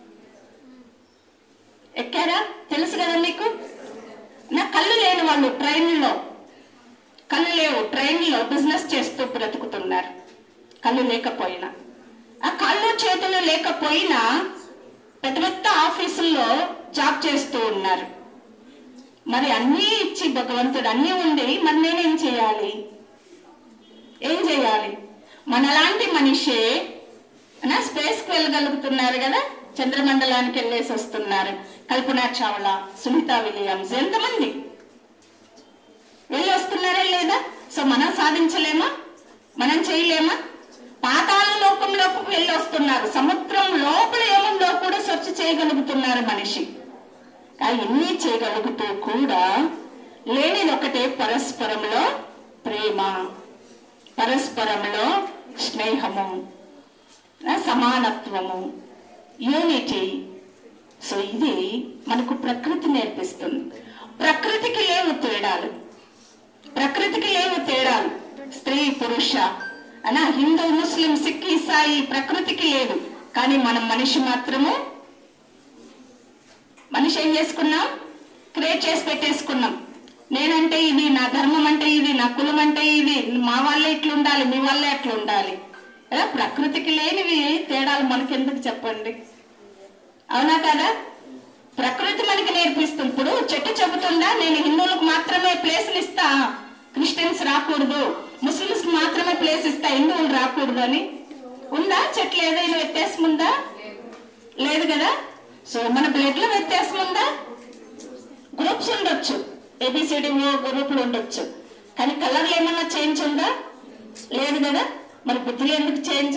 S3: ఎక్కారా తెలుసు కదా మీకు నా కళ్ళు లేని వాళ్ళు ట్రైన్లో కళ్ళు లేవు ట్రైన్లో బిజినెస్ చేస్తూ బ్రతుకుతున్నారు కళ్ళు లేకపోయినా ఆ కళ్ళు చేతులు లేకపోయినా పెద్ద పెద్ద ఆఫీసుల్లో జాబ్ చేస్తూ ఉన్నారు మరి అన్నీ ఇచ్చి భగవంతుడు అన్నీ ఉండి మరి నేనేం చేయాలి ఏం చేయాలి మనలాంటి మనిషే నా స్పేస్ కి వెళ్ళగలుగుతున్నారు కదా చంద్రమండలానికి వెళ్ళేసి వస్తున్నారు కల్పనా చావ్లా సునీత విలియమ్స్ ఎంతమంది వెళ్ళి వస్తున్నారా లేదా సో మనం సాధించలేమా మనం చేయలేమా పాతాళ లోకంలోకి వెళ్ళి వస్తున్నారు సముద్రం లోపల ఏమంలో కూడా సెర్చ్ చేయగలుగుతున్నారు మనిషి కానీ ఎన్ని చేయగలుగుతూ కూడా లేనిది ఒకటే పరస్పరంలో ప్రేమ పరస్పరంలో స్నేహము ఆ, సమానత్వము యూనిటీ సో ఇది మనకు ప్రకృతి నేర్పిస్తుంది ప్రకృతికి లేవు తేడాలు ప్రకృతికి లేవు తేడాలు స్త్రీ పురుష అనా హిందూ ముస్లిం సిక్ ఇసాయి ప్రకృతికి లేదు కానీ మనం మనిషి మాత్రము మనిషి ఏం చేసుకున్నాం క్రియేట్ చేసి పెట్టేసుకున్నాం నేనంటే ఇది నా ధర్మం అంటే ఇది నా కులం అంటే ఇది మా వాళ్ళే ఇట్లా ఉండాలి మీ వాళ్ళే అట్లా ఉండాలి కదా ప్రకృతికి లేనివి తేడాలు మనకెందుకు చెప్పండి అవునా కదా ప్రకృతి మనకి నేర్పిస్తుంది ఇప్పుడు చెట్టు చెబుతుందా నేను హిందువులకు మాత్రమే ప్లేసులు ఇస్తా క్రిస్టియన్స్ రాకూడదు ముస్లిమ్స్ మాత్రమే ప్లేస్ ఇస్తా హిందువులు రాకూడదు అని ఉందా చెట్లు ఏదైనా వ్యత్యాసం ఉందా లేదు కదా సో మన బ్లడ్ లో వ్యత్యాసం ఉందా గ్రూప్స్ ఉండొచ్చు ఏబిసిడి గ్రూపులు ఉండొచ్చు కానీ కలర్లు ఏమన్నా చేంజ్ ఉందా లేదు కదా మరి బుద్ధిలో ఎందుకు చేంజ్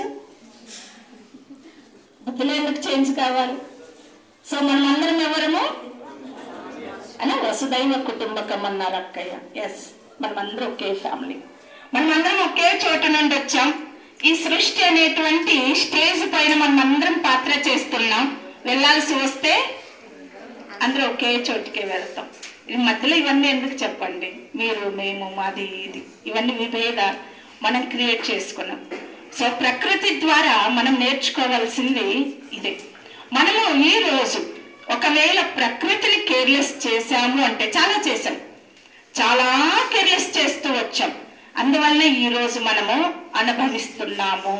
S3: బుద్ధిలో ఎందుకు చేంజ్ కావాలి సో మనం అందరం ఎవరము అని వసుదైవ కుటుంబకం అన్నారు అక్కయ్య ఎస్ మనమందరం ఒకే ఫ్యామిలీ మనమందరం ఒకే చోట నుండి వచ్చాం ఈ సృష్టి అనేటువంటి స్టేజ్ పైన మనమందరం పాత్ర చేస్తున్నాం వెళ్ళాల్సి వస్తే అందరూ ఒకే చోటికే వెళ్తాం ఇది మధ్యలో ఇవన్నీ ఎందుకు చెప్పండి మీరు మేము మాది ఇది ఇవన్నీ విభేదాలు మనం క్రియేట్ చేసుకున్నాం సో ప్రకృతి ద్వారా మనం నేర్చుకోవాల్సింది ఇదే మనము ఈ రోజు ఒకవేళ ప్రకృతిని కేర్లెస్ చేశాము అంటే చాలా చేశాం చాలా కేర్లెస్ చేస్తూ వచ్చాం అందువల్ల ఈ రోజు మనము అనుభవిస్తున్నాము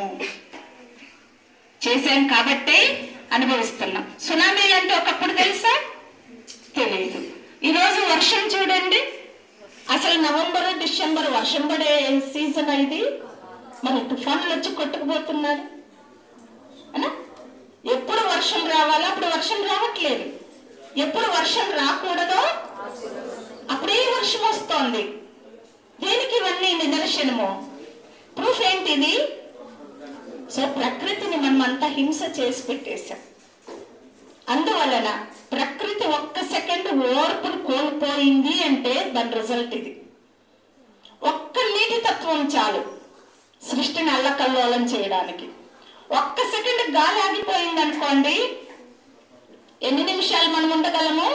S3: చేశాం కాబట్టి అనుభవిస్తున్నాం సునామీలు అంటే ఒకప్పుడు తెలుసా తెలియదు ఈరోజు వర్షం చూడండి అసలు నవంబర్ డిసెంబర్ వర్షం పడే సీజన్ ఇది మరి తుఫాన్లు వచ్చి కొట్టుకుపోతున్నారు అనా ఎప్పుడు వర్షం రావాలో అప్పుడు వర్షం రావట్లేదు ఎప్పుడు వర్షం రాకూడదో అప్పుడే వర్షం వస్తోంది దేనికి ఇవన్నీ నిదర్శనము ప్రూఫ్ ఏంటిది సో ప్రకృతిని మనం అంతా హింస చేసి పెట్టేశాం అందువలన ప్రకృతి ఒక్క సెకండ్ ఓర్పును కోల్పోయింది అంటే దాని రిజల్ట్ ఇది ఒక్క నీటి తత్వం చాలు సృష్టిని అల్లకల్లోలం చేయడానికి ఒక్క సెకండ్ గాలి ఆగిపోయింది అనుకోండి ఎన్ని నిమిషాలు మనం ఉండగలము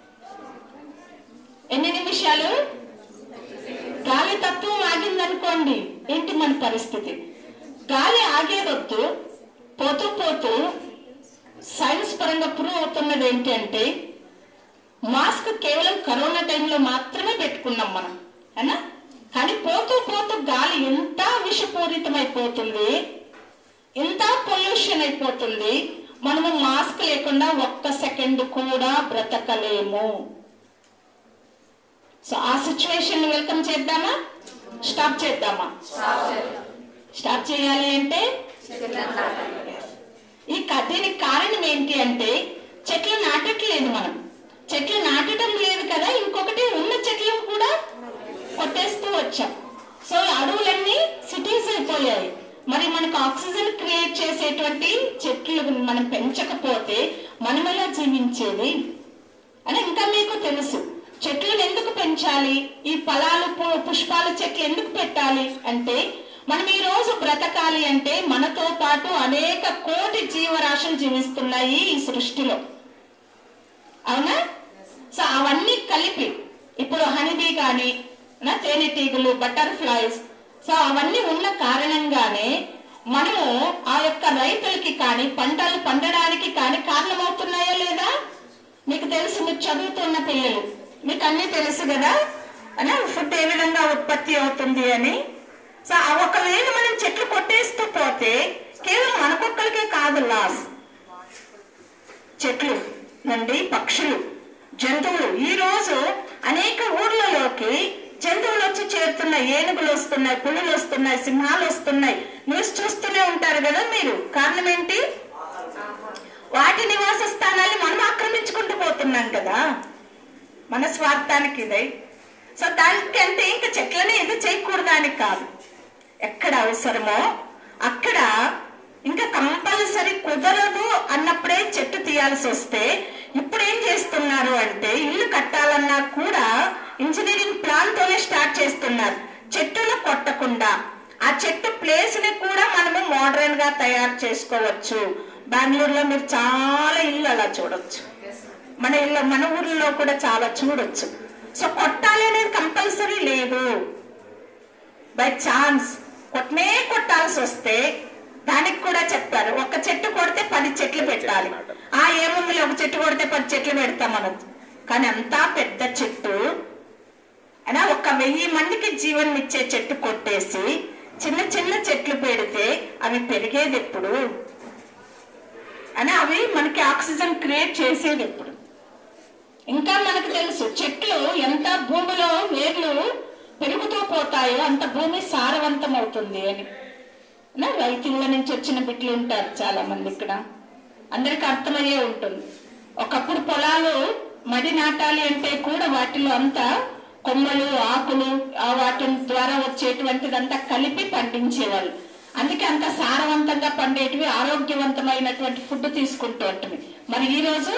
S3: ఎన్ని నిమిషాలు గాలి తత్వం ఆగిందనుకోండి ఏంటి మన పరిస్థితి గాలి ఆగేదొద్దు పోతూ పోతూ సైన్స్ పరంగా ప్రూవ్ అవుతున్నది ఏంటి అంటే మాస్క్ కేవలం కరోనా టైంలో మాత్రమే పెట్టుకున్నాం మనం అయినా కానీ పోతూ పోతూ గాలి ఎంత విషపూరితమైపోతుంది ఎంత పొల్యూషన్ అయిపోతుంది మనము మాస్క్ లేకుండా ఒక్క సెకండ్ కూడా బ్రతకలేము సో ఆ సిచ్యువేషన్ వెల్కమ్ చేద్దామా స్టాప్ చేద్దామా స్టాప్ చేయాలి అంటే ఈ క- దీనికి కారణం ఏంటి అంటే చెట్లు నాటట్లేదు మనం చెట్లు నాటడం లేదు కదా ఇంకొకటి ఉన్న చెట్లను కూడా కొట్టేస్తూ వచ్చాం సో అడవులన్నీ సిటీస్ అయిపోయాయి మరి మనకు ఆక్సిజన్ క్రియేట్ చేసేటువంటి చెట్లు మనం పెంచకపోతే మనం ఎలా జీవించేది అని ఇంకా మీకు తెలుసు చెట్లను ఎందుకు పెంచాలి ఈ ఫలాలు పు- పుష్పాల చెట్లు ఎందుకు పెట్టాలి అంటే మనం ఈ రోజు బ్రతకాలి అంటే మనతో పాటు అనేక కోటి జీవరాశులు జీవిస్తున్నాయి ఈ సృష్టిలో అవునా సో అవన్నీ కలిపి ఇప్పుడు హనీబీ కానీ నా తేనెటీగలు బటర్ఫ్లైస్ సో అవన్నీ ఉన్న కారణంగానే మనము ఆ యొక్క రైతులకి కానీ పంటలు పండడానికి కానీ కారణమవుతున్నాయా లేదా మీకు తెలుసు మీరు చదువుతున్న పిల్లలు మీకు అన్నీ తెలుసు కదా అని ఫుడ్ ఏ విధంగా ఉత్పత్తి అవుతుంది అని సో ఆ ఒకవేళ మనం చెట్లు కొట్టేస్తూ పోతే కేవలం మనకొక్కరికే కాదు లాస్ చెట్లు నుండి పక్షులు జంతువులు ఈ రోజు అనేక ఊర్లలోకి జంతువులు వచ్చి చేరుతున్నాయి ఏనుగులు వస్తున్నాయి పులులు వస్తున్నాయి సింహాలు వస్తున్నాయి న్యూస్ చూస్తూనే ఉంటారు కదా మీరు కారణం ఏంటి వాటి నివాస స్థానాన్ని మనం ఆక్రమించుకుంటూ పోతున్నాం కదా మన స్వార్థానికి ఇదే సో దానికి అంటే ఇంకా చెట్లని ఎందుకు చేయకూడదానికి కాదు ఎక్కడ అవసరమో అక్కడ ఇంకా కంపల్సరీ కుదరదు అన్నప్పుడే చెట్టు తీయాల్సి వస్తే ఇప్పుడు ఏం చేస్తున్నారు అంటే ఇల్లు కట్టాలన్నా కూడా ఇంజనీరింగ్ ప్లాన్ తోనే స్టార్ట్ చేస్తున్నారు చెట్టును కొట్టకుండా ఆ చెట్టు ప్లేస్ ని కూడా మనము మోడర్న్ గా తయారు చేసుకోవచ్చు బెంగళూరులో మీరు చాలా ఇల్లు అలా చూడొచ్చు మన ఇల్లు మన ఊర్లో కూడా చాలా చూడొచ్చు సో కొట్టాలి అనేది కంపల్సరీ లేదు బై ఛాన్స్ కొట్టనే కొట్టాల్సి వస్తే దానికి కూడా చెప్పారు ఒక చెట్టు కొడితే పది చెట్లు పెట్టాలి ఆ ఏముంది ఒక చెట్టు కొడితే పది చెట్లు పెడతాం అనొచ్చు కానీ అంతా పెద్ద చెట్టు అయినా ఒక వెయ్యి మందికి జీవనం ఇచ్చే చెట్టు కొట్టేసి చిన్న చిన్న చెట్లు పెడితే అవి పెరిగేది ఎప్పుడు అని అవి మనకి ఆక్సిజన్ క్రియేట్ చేసేది ఎప్పుడు ఇంకా మనకు తెలుసు చెట్లు ఎంత భూమిలో వేర్లు పెరుగుతూ పోతాయో అంత భూమి సారవంతం అవుతుంది అని నా రైతుల నుంచి వచ్చిన బిడ్డలు ఉంటారు చాలా మంది ఇక్కడ అందరికి అర్థమయ్యే ఉంటుంది ఒకప్పుడు పొలాలు మడి నాటాలి అంటే కూడా వాటిలో అంతా కొమ్మలు ఆకులు ఆ వాటి ద్వారా వచ్చేటువంటిదంతా కలిపి పండించేవాళ్ళు అందుకే అంత సారవంతంగా పండేటివి ఆరోగ్యవంతమైనటువంటి ఫుడ్ తీసుకుంటూ ఉంటుంది మరి ఈ రోజు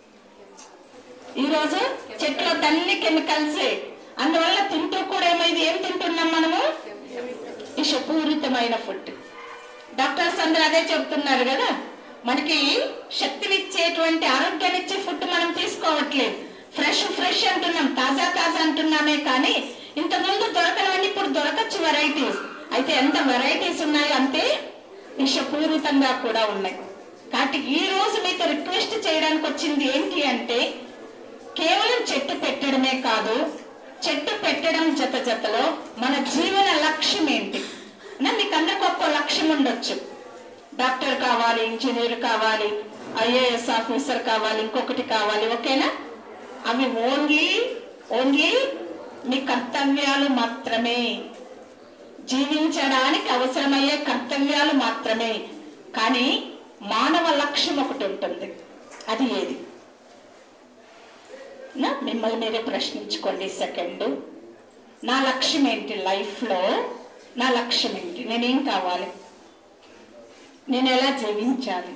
S3: ఈ రోజు చెట్లు తల్లి కెమికల్స్ అందువల్ల తింటూ కూడా ఏమైంది ఏం తింటున్నాం మనము విషపూరితమైన ఫుడ్ డాక్టర్స్ అందరూ అదే చెబుతున్నారు కదా మనకి శక్తినిచ్చేటువంటి ఆరోగ్యాన్నిచ్చే ఫుడ్ మనం తీసుకోవట్లేదు ఫ్రెష్ ఫ్రెష్ అంటున్నాం తాజా తాజా అంటున్నామే కానీ ఇంతకుముందు దొరకనవన్నీ ఇప్పుడు దొరకచ్చు వెరైటీస్ అయితే ఎంత వెరైటీస్ ఉన్నాయో అంతే విషపూరితంగా కూడా ఉన్నాయి కాబట్టి ఈ రోజు మీతో రిక్వెస్ట్ చేయడానికి వచ్చింది ఏంటి అంటే కేవలం చెట్టు పెట్టడమే కాదు చెట్టు పెట్టడం జత జతలో మన జీవన లక్ష్యం ఏంటి నా మీకు అందరికి ఒక్కో లక్ష్యం ఉండొచ్చు డాక్టర్ కావాలి ఇంజనీర్ కావాలి ఐఏఎస్ ఆఫీసర్ కావాలి ఇంకొకటి కావాలి ఓకేనా అవి ఓన్లీ ఓన్లీ మీ కర్తవ్యాలు మాత్రమే జీవించడానికి అవసరమయ్యే కర్తవ్యాలు మాత్రమే కానీ మానవ లక్ష్యం ఒకటి ఉంటుంది అది ఏది నా మిమ్మల్ని మీరే ప్రశ్నించుకోండి సెకండ్ నా లక్ష్యం ఏంటి లైఫ్లో నా లక్ష్యం ఏంటి నేనేం కావాలి నేను ఎలా జీవించాలి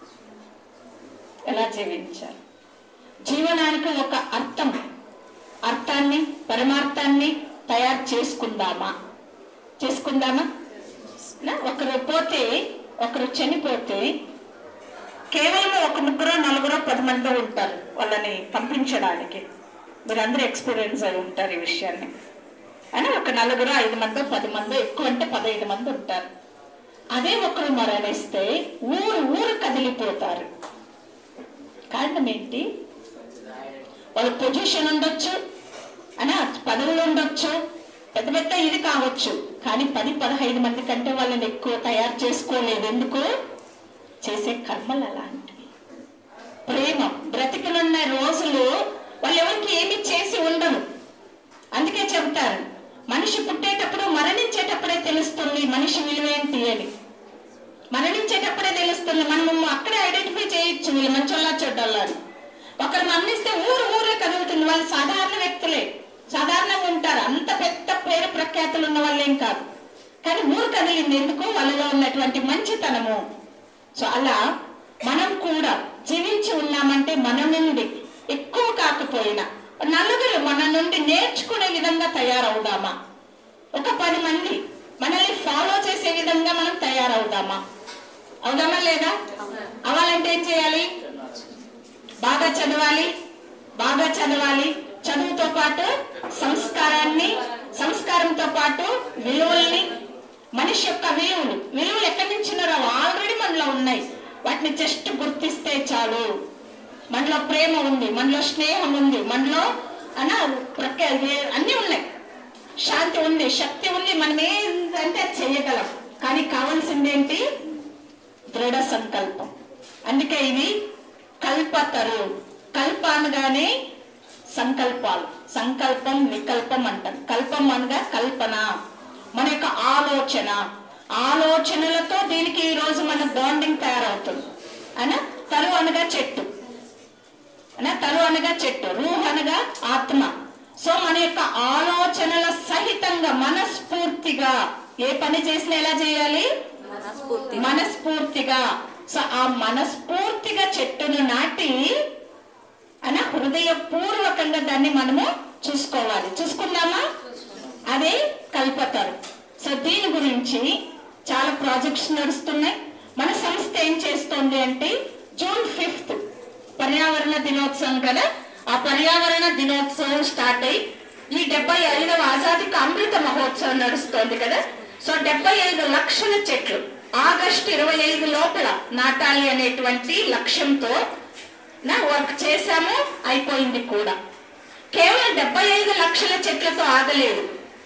S3: ఎలా జీవించాలి జీవనానికి ఒక అర్థం అర్థాన్ని పరమార్థాన్ని తయారు చేసుకుందామా చేసుకుందామా నా ఒకరు పోతే ఒకరు చనిపోతే కేవలం ఒక ముగ్గురు నలుగురు పది మంది మంది ఉంటారు వాళ్ళని పంపించడానికి మీరు అందరూ ఎక్స్పీరియన్స్ అయి ఉంటారు ఈ విషయాన్ని అని ఒక నలుగురు ఐదు మంది పది మంది ఎక్కువ అంటే పదహైదు మంది ఉంటారు అదే ఒకరు మరణిస్తే ఊరు ఊరు కదిలిపోతారు కారణం ఏంటి వాళ్ళ పొజిషన్ ఉండొచ్చు అని పదవులు ఉండొచ్చు పెద్ద పెద్ద ఇది కావచ్చు కానీ పది పదహైదు మంది కంటే వాళ్ళని ఎక్కువ తయారు చేసుకోలేదు ఎందుకు చేసే కర్మలు అలాంటివి ప్రేమ బ్రతికనున్న రోజులు వాళ్ళు ఎవరికి ఏమి చేసి ఉండరు అందుకే చెబుతారు మనిషి పుట్టేటప్పుడు మరణించేటప్పుడే తెలుస్తుంది మనిషి విలువేంటి అని మరణించేటప్పుడే తెలుస్తుంది మనము అక్కడే ఐడెంటిఫై చేయొచ్చు వీళ్ళు మంచోళ్ళ చెడ్డోళ్ళ అని ఒకరు మరణిస్తే ఊరు ఊరే కదులుతుంది వాళ్ళు సాధారణ వ్యక్తులే సాధారణంగా ఉంటారు అంత పెద్ద పేరు ప్రఖ్యాతులు ఉన్న వాళ్ళేం కాదు కానీ ఊరు కదిలింది ఎందుకు వాళ్ళలో ఉన్నటువంటి మంచితనము సో అలా మనం కూడా జీవించి ఉన్నామంటే మన నుండి ఎక్కువ కాకపోయినా నలుగురు మన నుండి నేర్చుకునే విధంగా తయారవుదామా ఒక పది మంది మనల్ని ఫాలో చేసే విధంగా మనం తయారవుదామా అవుదామా లేదా అవ్వాలంటే ఏం చేయాలి బాగా చదవాలి బాగా చదవాలి చదువుతో పాటు సంస్కారాన్ని సంస్కారంతో పాటు విలువల్ని మనిషి యొక్క విలువలు విలువలు ఎక్కడి నుంచి రావు ఆల్రెడీ మనలో ఉన్నాయి వాటిని జస్ట్ గుర్తిస్తే చాలు మనలో ప్రేమ ఉంది మనలో స్నేహం ఉంది మనలో అన ప్రఖ్యా అన్నీ ఉన్నాయి శాంతి ఉంది శక్తి ఉంది మనం ఏంటంటే అది చేయగలం కానీ కావాల్సింది ఏంటి దృఢ సంకల్పం అందుకే ఇది కల్పతరు కల్ప అనగానే సంకల్పాలు సంకల్పం వికల్పం అంటాం కల్పం అనగా కల్పన మన యొక్క ఆలోచన ఆలోచనలతో దీనికి ఈ రోజు మన బాండింగ్ తయారవుతుంది అన తరు అనగా చెట్టు అన తరు అనగా చెట్టు రూహ్ అనగా ఆత్మ సో మన యొక్క ఆలోచనల సహితంగా మనస్ఫూర్తిగా ఏ పని చేసినా ఎలా చేయాలి మనస్ఫూర్తిగా సో ఆ మనస్ఫూర్తిగా చెట్టును నాటి అన హృదయపూర్వకంగా దాన్ని మనము చూసుకోవాలి చూసుకుందామా అదే కల్పతరు సో దీని గురించి చాలా ప్రాజెక్ట్స్ నడుస్తున్నాయి మన సంస్థ ఏం చేస్తోంది అంటే జూన్ ఫిఫ్త్ పర్యావరణ దినోత్సవం కదా ఆ పర్యావరణ దినోత్సవం స్టార్ట్ అయ్యి ఈ డెబ్బై ఐదవ ఆజాదిక అమృత మహోత్సవం నడుస్తోంది కదా సో డెబ్బై ఐదు లక్షల చెట్లు ఆగస్టు ఇరవై ఐదు లోపల నాటాలి అనేటువంటి లక్ష్యంతో నా వర్క్ చేశాము అయిపోయింది కూడా కేవలం డెబ్బై ఐదు లక్షల చెట్లతో ఆగలేదు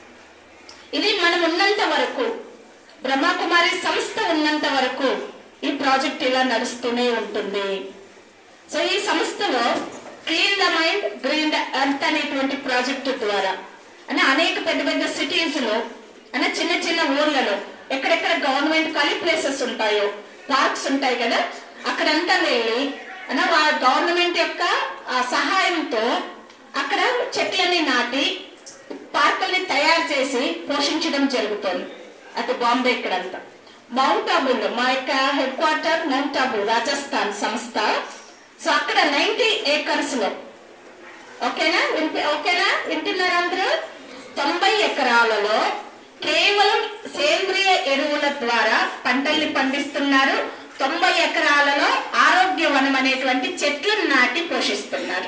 S3: ఇది మనం ఉన్నంత వరకు బ్రహ్మకుమారి సంస్థ ఉన్నంత వరకు ఈ ప్రాజెక్ట్ ఇలా నడుస్తూనే ఉంటుంది సో ఈ సంస్థలో clean the mind green the earth అనేటువంటి ప్రాజెక్టు ద్వారా అంటే అనేక పెద్ద పెద్ద సిటీస్ లో అంటే చిన్న చిన్న ఊర్లలో ఎక్కడెక్కడ గవర్నమెంట్ ఖాళీ ప్లేసెస్ ఉంటాయో పార్క్స్ ఉంటాయి కదా అక్కడంతా వెళ్ళి అంటే గవర్నమెంట్ యొక్క ఆ సహాయంతో అక్కడ చెట్లని నాటి పార్కుల్ని తయారు చేసి పోషించడం జరుగుతుంది అటు బాంబే ఇక్కడంతా మౌంట్ ఆబూలో మా యొక్క head quarter Mount Abu Rajasthan సంస్థ సో అక్కడ నైన్టీ ఏకర్స్ లో ఓకేనా వింటి ఓకేనా వింటున్నారా అందరూ తొంభై ఎకరాలలో కేవలం సేంద్రియ ఎరువుల ద్వారా పంటల్ని పండిస్తున్నారు తొంభై ఎకరాలలో ఆరోగ్య వనం అనేటువంటి చెట్లను నాటి పోషిస్తున్నారు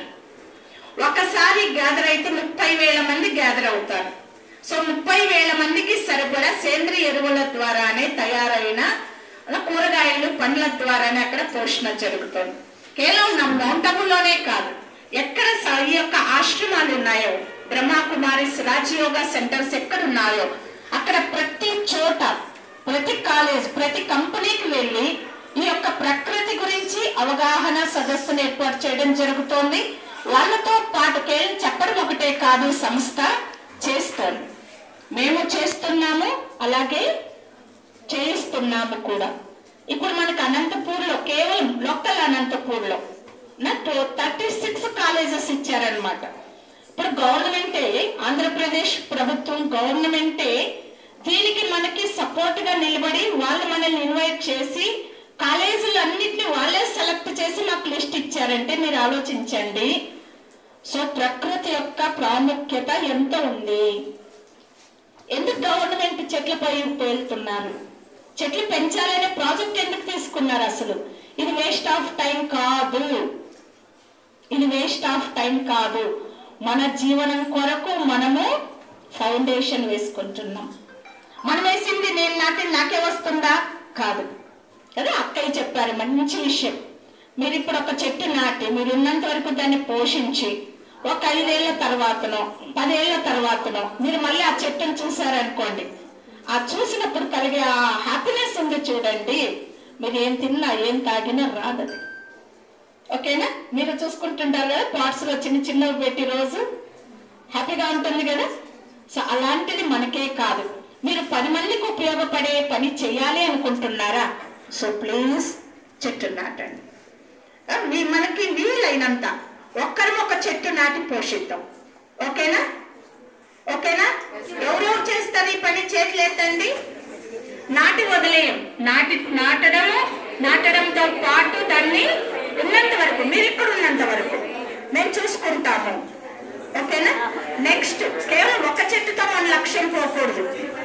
S3: ఒకసారి గ్యాదర్ అయితే ముప్పై వేల మంది గ్యాదర్ అవుతారు సో ముప్పై వేల మందికి సరిపడా సేంద్రియ ఎరువుల ద్వారానే తయారైన కూరగాయలు పండ్ల ద్వారానే అక్కడ పోషణ జరుగుతుంది కేవలం నా మౌంటబుల్లోనే కాదు ఎక్కడ స- ఈ యొక్క ఆశ్రమాలు ఉన్నాయో బ్రహ్మకుమారి రాజయోగా సెంటర్స్ ఎక్కడ ఉన్నాయో అక్కడ ప్రతి చోట ప్రతి కాలేజ్ ప్రతి కంపెనీకి వెళ్ళి ఈ యొక్క ప్రకృతి గురించి అవగాహన సదస్సును ఏర్పాటు చేయడం జరుగుతోంది వాళ్ళతో పాటు కేవలం చెప్పడం ఒకటే కాదు సంస్థ చేస్తోంది మేము చేస్తున్నాము అలాగే చేయిస్తున్నాము కూడా ఇప్పుడు మనకు అనంతపూర్లో కేవలం లోకల్ అనంతపూర్లో నాకు థర్టీ సిక్స్ కాలేజెస్ ఇచ్చారనమాట ఇప్పుడు గవర్నమెంటే ఆంధ్రప్రదేశ్ ప్రభుత్వం గవర్నమెంటే దీనికి మనకి సపోర్ట్ గా నిలబడి వాళ్ళు మనల్ని ఇన్వైట్ చేసి కాలేజీలు అన్నిటిని వాళ్ళే సెలెక్ట్ చేసి మాకు లిస్ట్ ఇచ్చారంటే మీరు ఆలోచించండి సో ప్రకృతి యొక్క ప్రాముఖ్యత ఎంత ఉంది ఎందుకు గవర్నమెంట్ చెట్లపై పేలుతున్నారు చెట్లు పెంచాలనే ప్రాజెక్ట్ ఎందుకు తీసుకున్నారు అసలు ఇది వేస్ట్ ఆఫ్ టైం కాదు ఇది వేస్ట్ ఆఫ్ టైం కాదు మన జీవనం కొరకు మనము ఫౌండేషన్ వేసుకుంటున్నాం మనం వేసింది నేను నాటి నాకే వస్తుందా కాదు కదా అక్కయ్య చెప్పారు మంచి విషయం మీరు ఇప్పుడు ఒక చెట్టు నాటి మీరు ఉన్నంత వరకు దాన్ని పోషించి ఒక ఐదేళ్ల తర్వాతనో పదేళ్ల తర్వాతనో మీరు మళ్ళీ ఆ చెట్టును చూసారనుకోండి ఆ చూసినప్పుడు కలిగే ఆ హ్యాపీనెస్ ఉంది చూడండి మీరు ఏం తిన్నా ఏం తాగినా రాదది ఓకేనా మీరు చూసుకుంటుంటారు కదా పాట్స్ లో చిన్న చిన్నవి పెట్టి రోజు హ్యాపీగా ఉంటుంది కదా సో అలాంటిది మనకే కాదు మీరు పది మందికి ఉపయోగపడే పని చేయాలి అనుకుంటున్నారా సో ప్లీజ్ చెట్టు నాటండి ఆ, మీ మనకి వీలైనంత ఒక్కరం ఒక చెట్టు నాటి పోషిద్దాం ఓకేనా ఓకేనా ఎవరెవరు చేస్తారు ఈ పని చేతులు ఎత్తండి నాటి వదిలేయం నాటి నాటడము నాటడంతో పాటు దాన్ని ఉన్నంత వరకు మీరు ఇక్కడ ఉన్నంత వరకు మేము చూసుకుంటాము ఓకేనా నెక్స్ట్ కేవలం ఒక చెట్టుతో మన లక్ష్యం పోకూడదు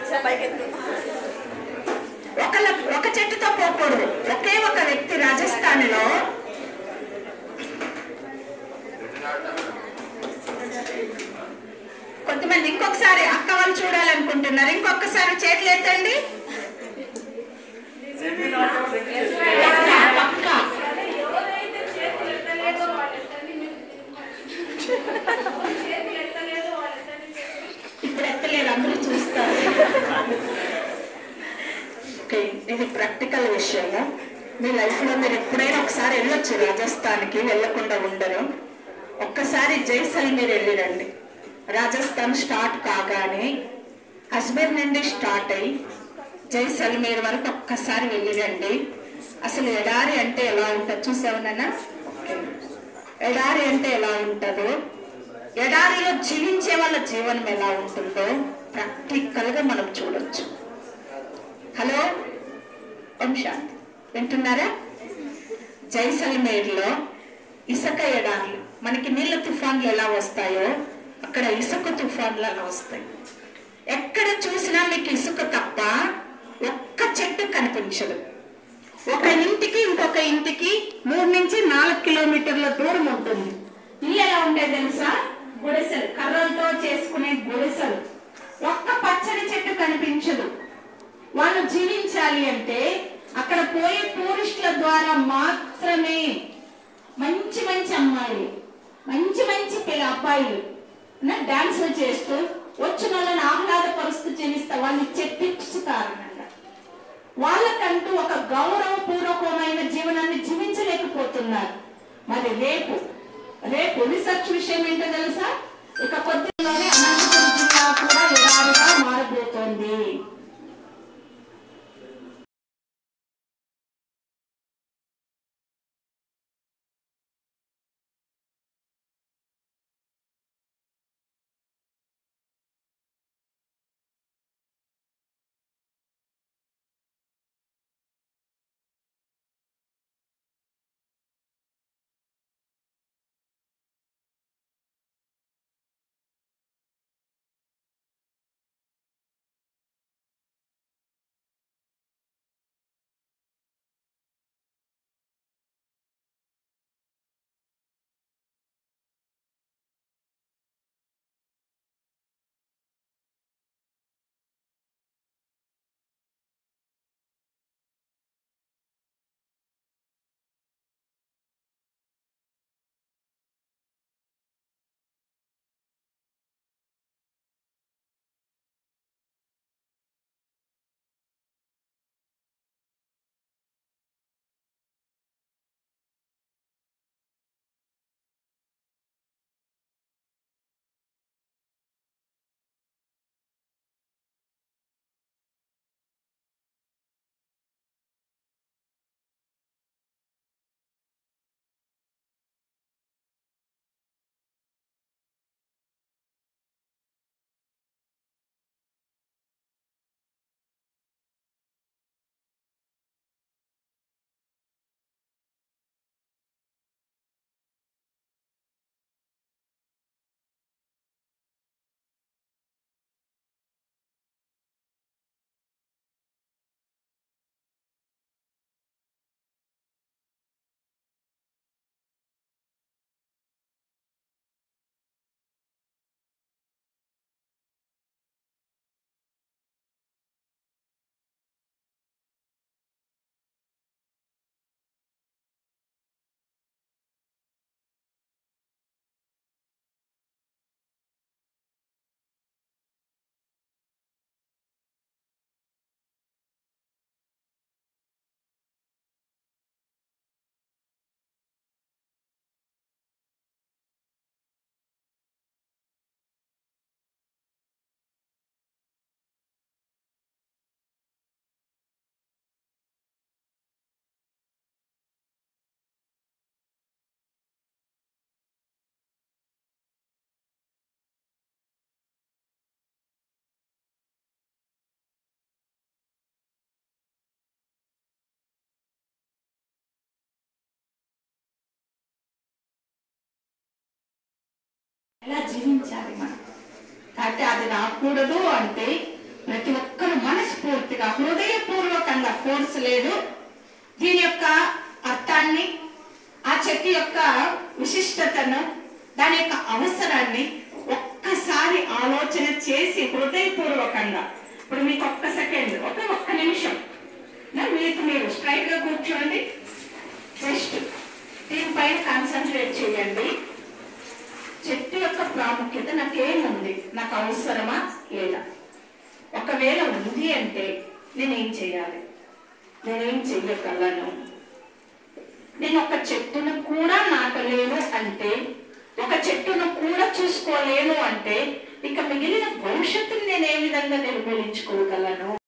S3: ఒక ల- ఒక చెట్టుతో పోకూడదు ఒకే ఒక వ్యక్తి రాజస్థాన్ లో కొంతమంది ఇంకొకసారి అక్క వాళ్ళు చూడాలనుకుంటున్నారు ఇంకొకసారి చేతులు ఎత్తండి పక్క, పక్క. ఇప్పుడు ఎత్తలేరు అందరూ చూస్తారు ఓకే ఇది ప్రాక్టికల్ విషయము మీ లైఫ్లో మీరు ఎప్పుడైనా ఒకసారి వెళ్ళొచ్చు రాజస్థాన్కి వెళ్ళకుండా ఉండరు ఒక్కసారి జైసల్మీర్ వెళ్ళిరండి రాజస్థాన్ స్టార్ట్ కాగానే అజ్మీర్ నుండి స్టార్ట్ అయ్యి జైసల్మీర్ వరకు ఒక్కసారి వెళ్ళిరండి అసలు ఎడారి అంటే ఎలా ఉంటుంది చూసావునా ఎడారి అంటే ఎలా ఉంటుందో ఎడారిలో జీవించే వాళ్ళ జీవనం ఎలా ఉంటుందో ప్రాక్టికల్ గా మనం చూడొచ్చు హలో ఓం శాంతి వింటున్నారా జైసల్మేర్లో ఇసుక ఎడార్లు మనకి నీళ్ళ తుఫాన్లు ఎలా వస్తాయో అక్కడ ఇసుక తుఫాన్లు అలా వస్తాయి ఎక్కడ చూసినా మీకు ఇసుక తప్ప ఒక్క చెట్టు కనిపించదు ఒక ఇంటికి ఇంకొక ఇంటికి మూడు నుంచి నాలుగు కిలోమీటర్ల దూరం ఉంటుంది ఇల్లు ఎలా ఉంటాయి తెలుసా గుడిసెలు కర్రలతో చేసుకునే గుడిసెలు ఒక్క పచ్చడి చెట్టు కనిపించదు వాళ్ళు జీవించాలి అంటే అక్కడ పోయే టూరిస్టుల ద్వారా మాత్రమే మంచి మంచి అమ్మాయిలు మంచి మంచి పిల్ల అబ్బాయిలు డాన్స్ చేస్తూ వచ్చిన వాళ్ళని ఆహ్లాదపరుస్తూ జీవిస్తా వాళ్ళు చెప్పిస్తారన్నమాట వాళ్ళకంటూ ఒక గౌరవపూర్వకమైన జీవనాన్ని జీవించలేకపోతున్నారు మరి రేపు రేపు రీసెర్చ్ విషయం ఏంటో తెలుసా ఇక కొద్దిలోనే అనంతపురం జిల్లా కూడా ఎడారిగా మారబోతోంది ఎలా జీవించాలి మనం కాబట్టి అది రాకూడదు అంటే ప్రతి ఒక్కరు మనస్ఫూర్తిగా హృదయపూర్వకంగా ఫోర్స్ లేదు దీని యొక్క అర్థాన్ని ఆ చెట్టు యొక్క విశిష్టతను దాని యొక్క అవసరాన్ని ఒక్కసారి ఆలోచన చేసి హృదయపూర్వకంగా ఇప్పుడు మీకు ఒక్క సెకండ్ ఒక ఒక్క నిమిషం నా మీకు మీరు స్ట్రైట్ గా కూర్చోండి జస్ట్ దీనిపైన కాన్సన్ట్రేట్ చేయండి చెట్టు యొక్క ప్రాముఖ్యత నాకేముంది నాకు అవసరమా లేదా ఒకవేళ ఉంది అంటే నేనేం చేయాలి నేనేం చెయ్యగలను నేను ఒక చెట్టును కూడా నాటలేను అంటే ఒక చెట్టును కూడా చూసుకోలేను అంటే ఇక మిగిలిన భవిష్యత్తుని నేను ఏ విధంగా నిర్మూలించుకోగలను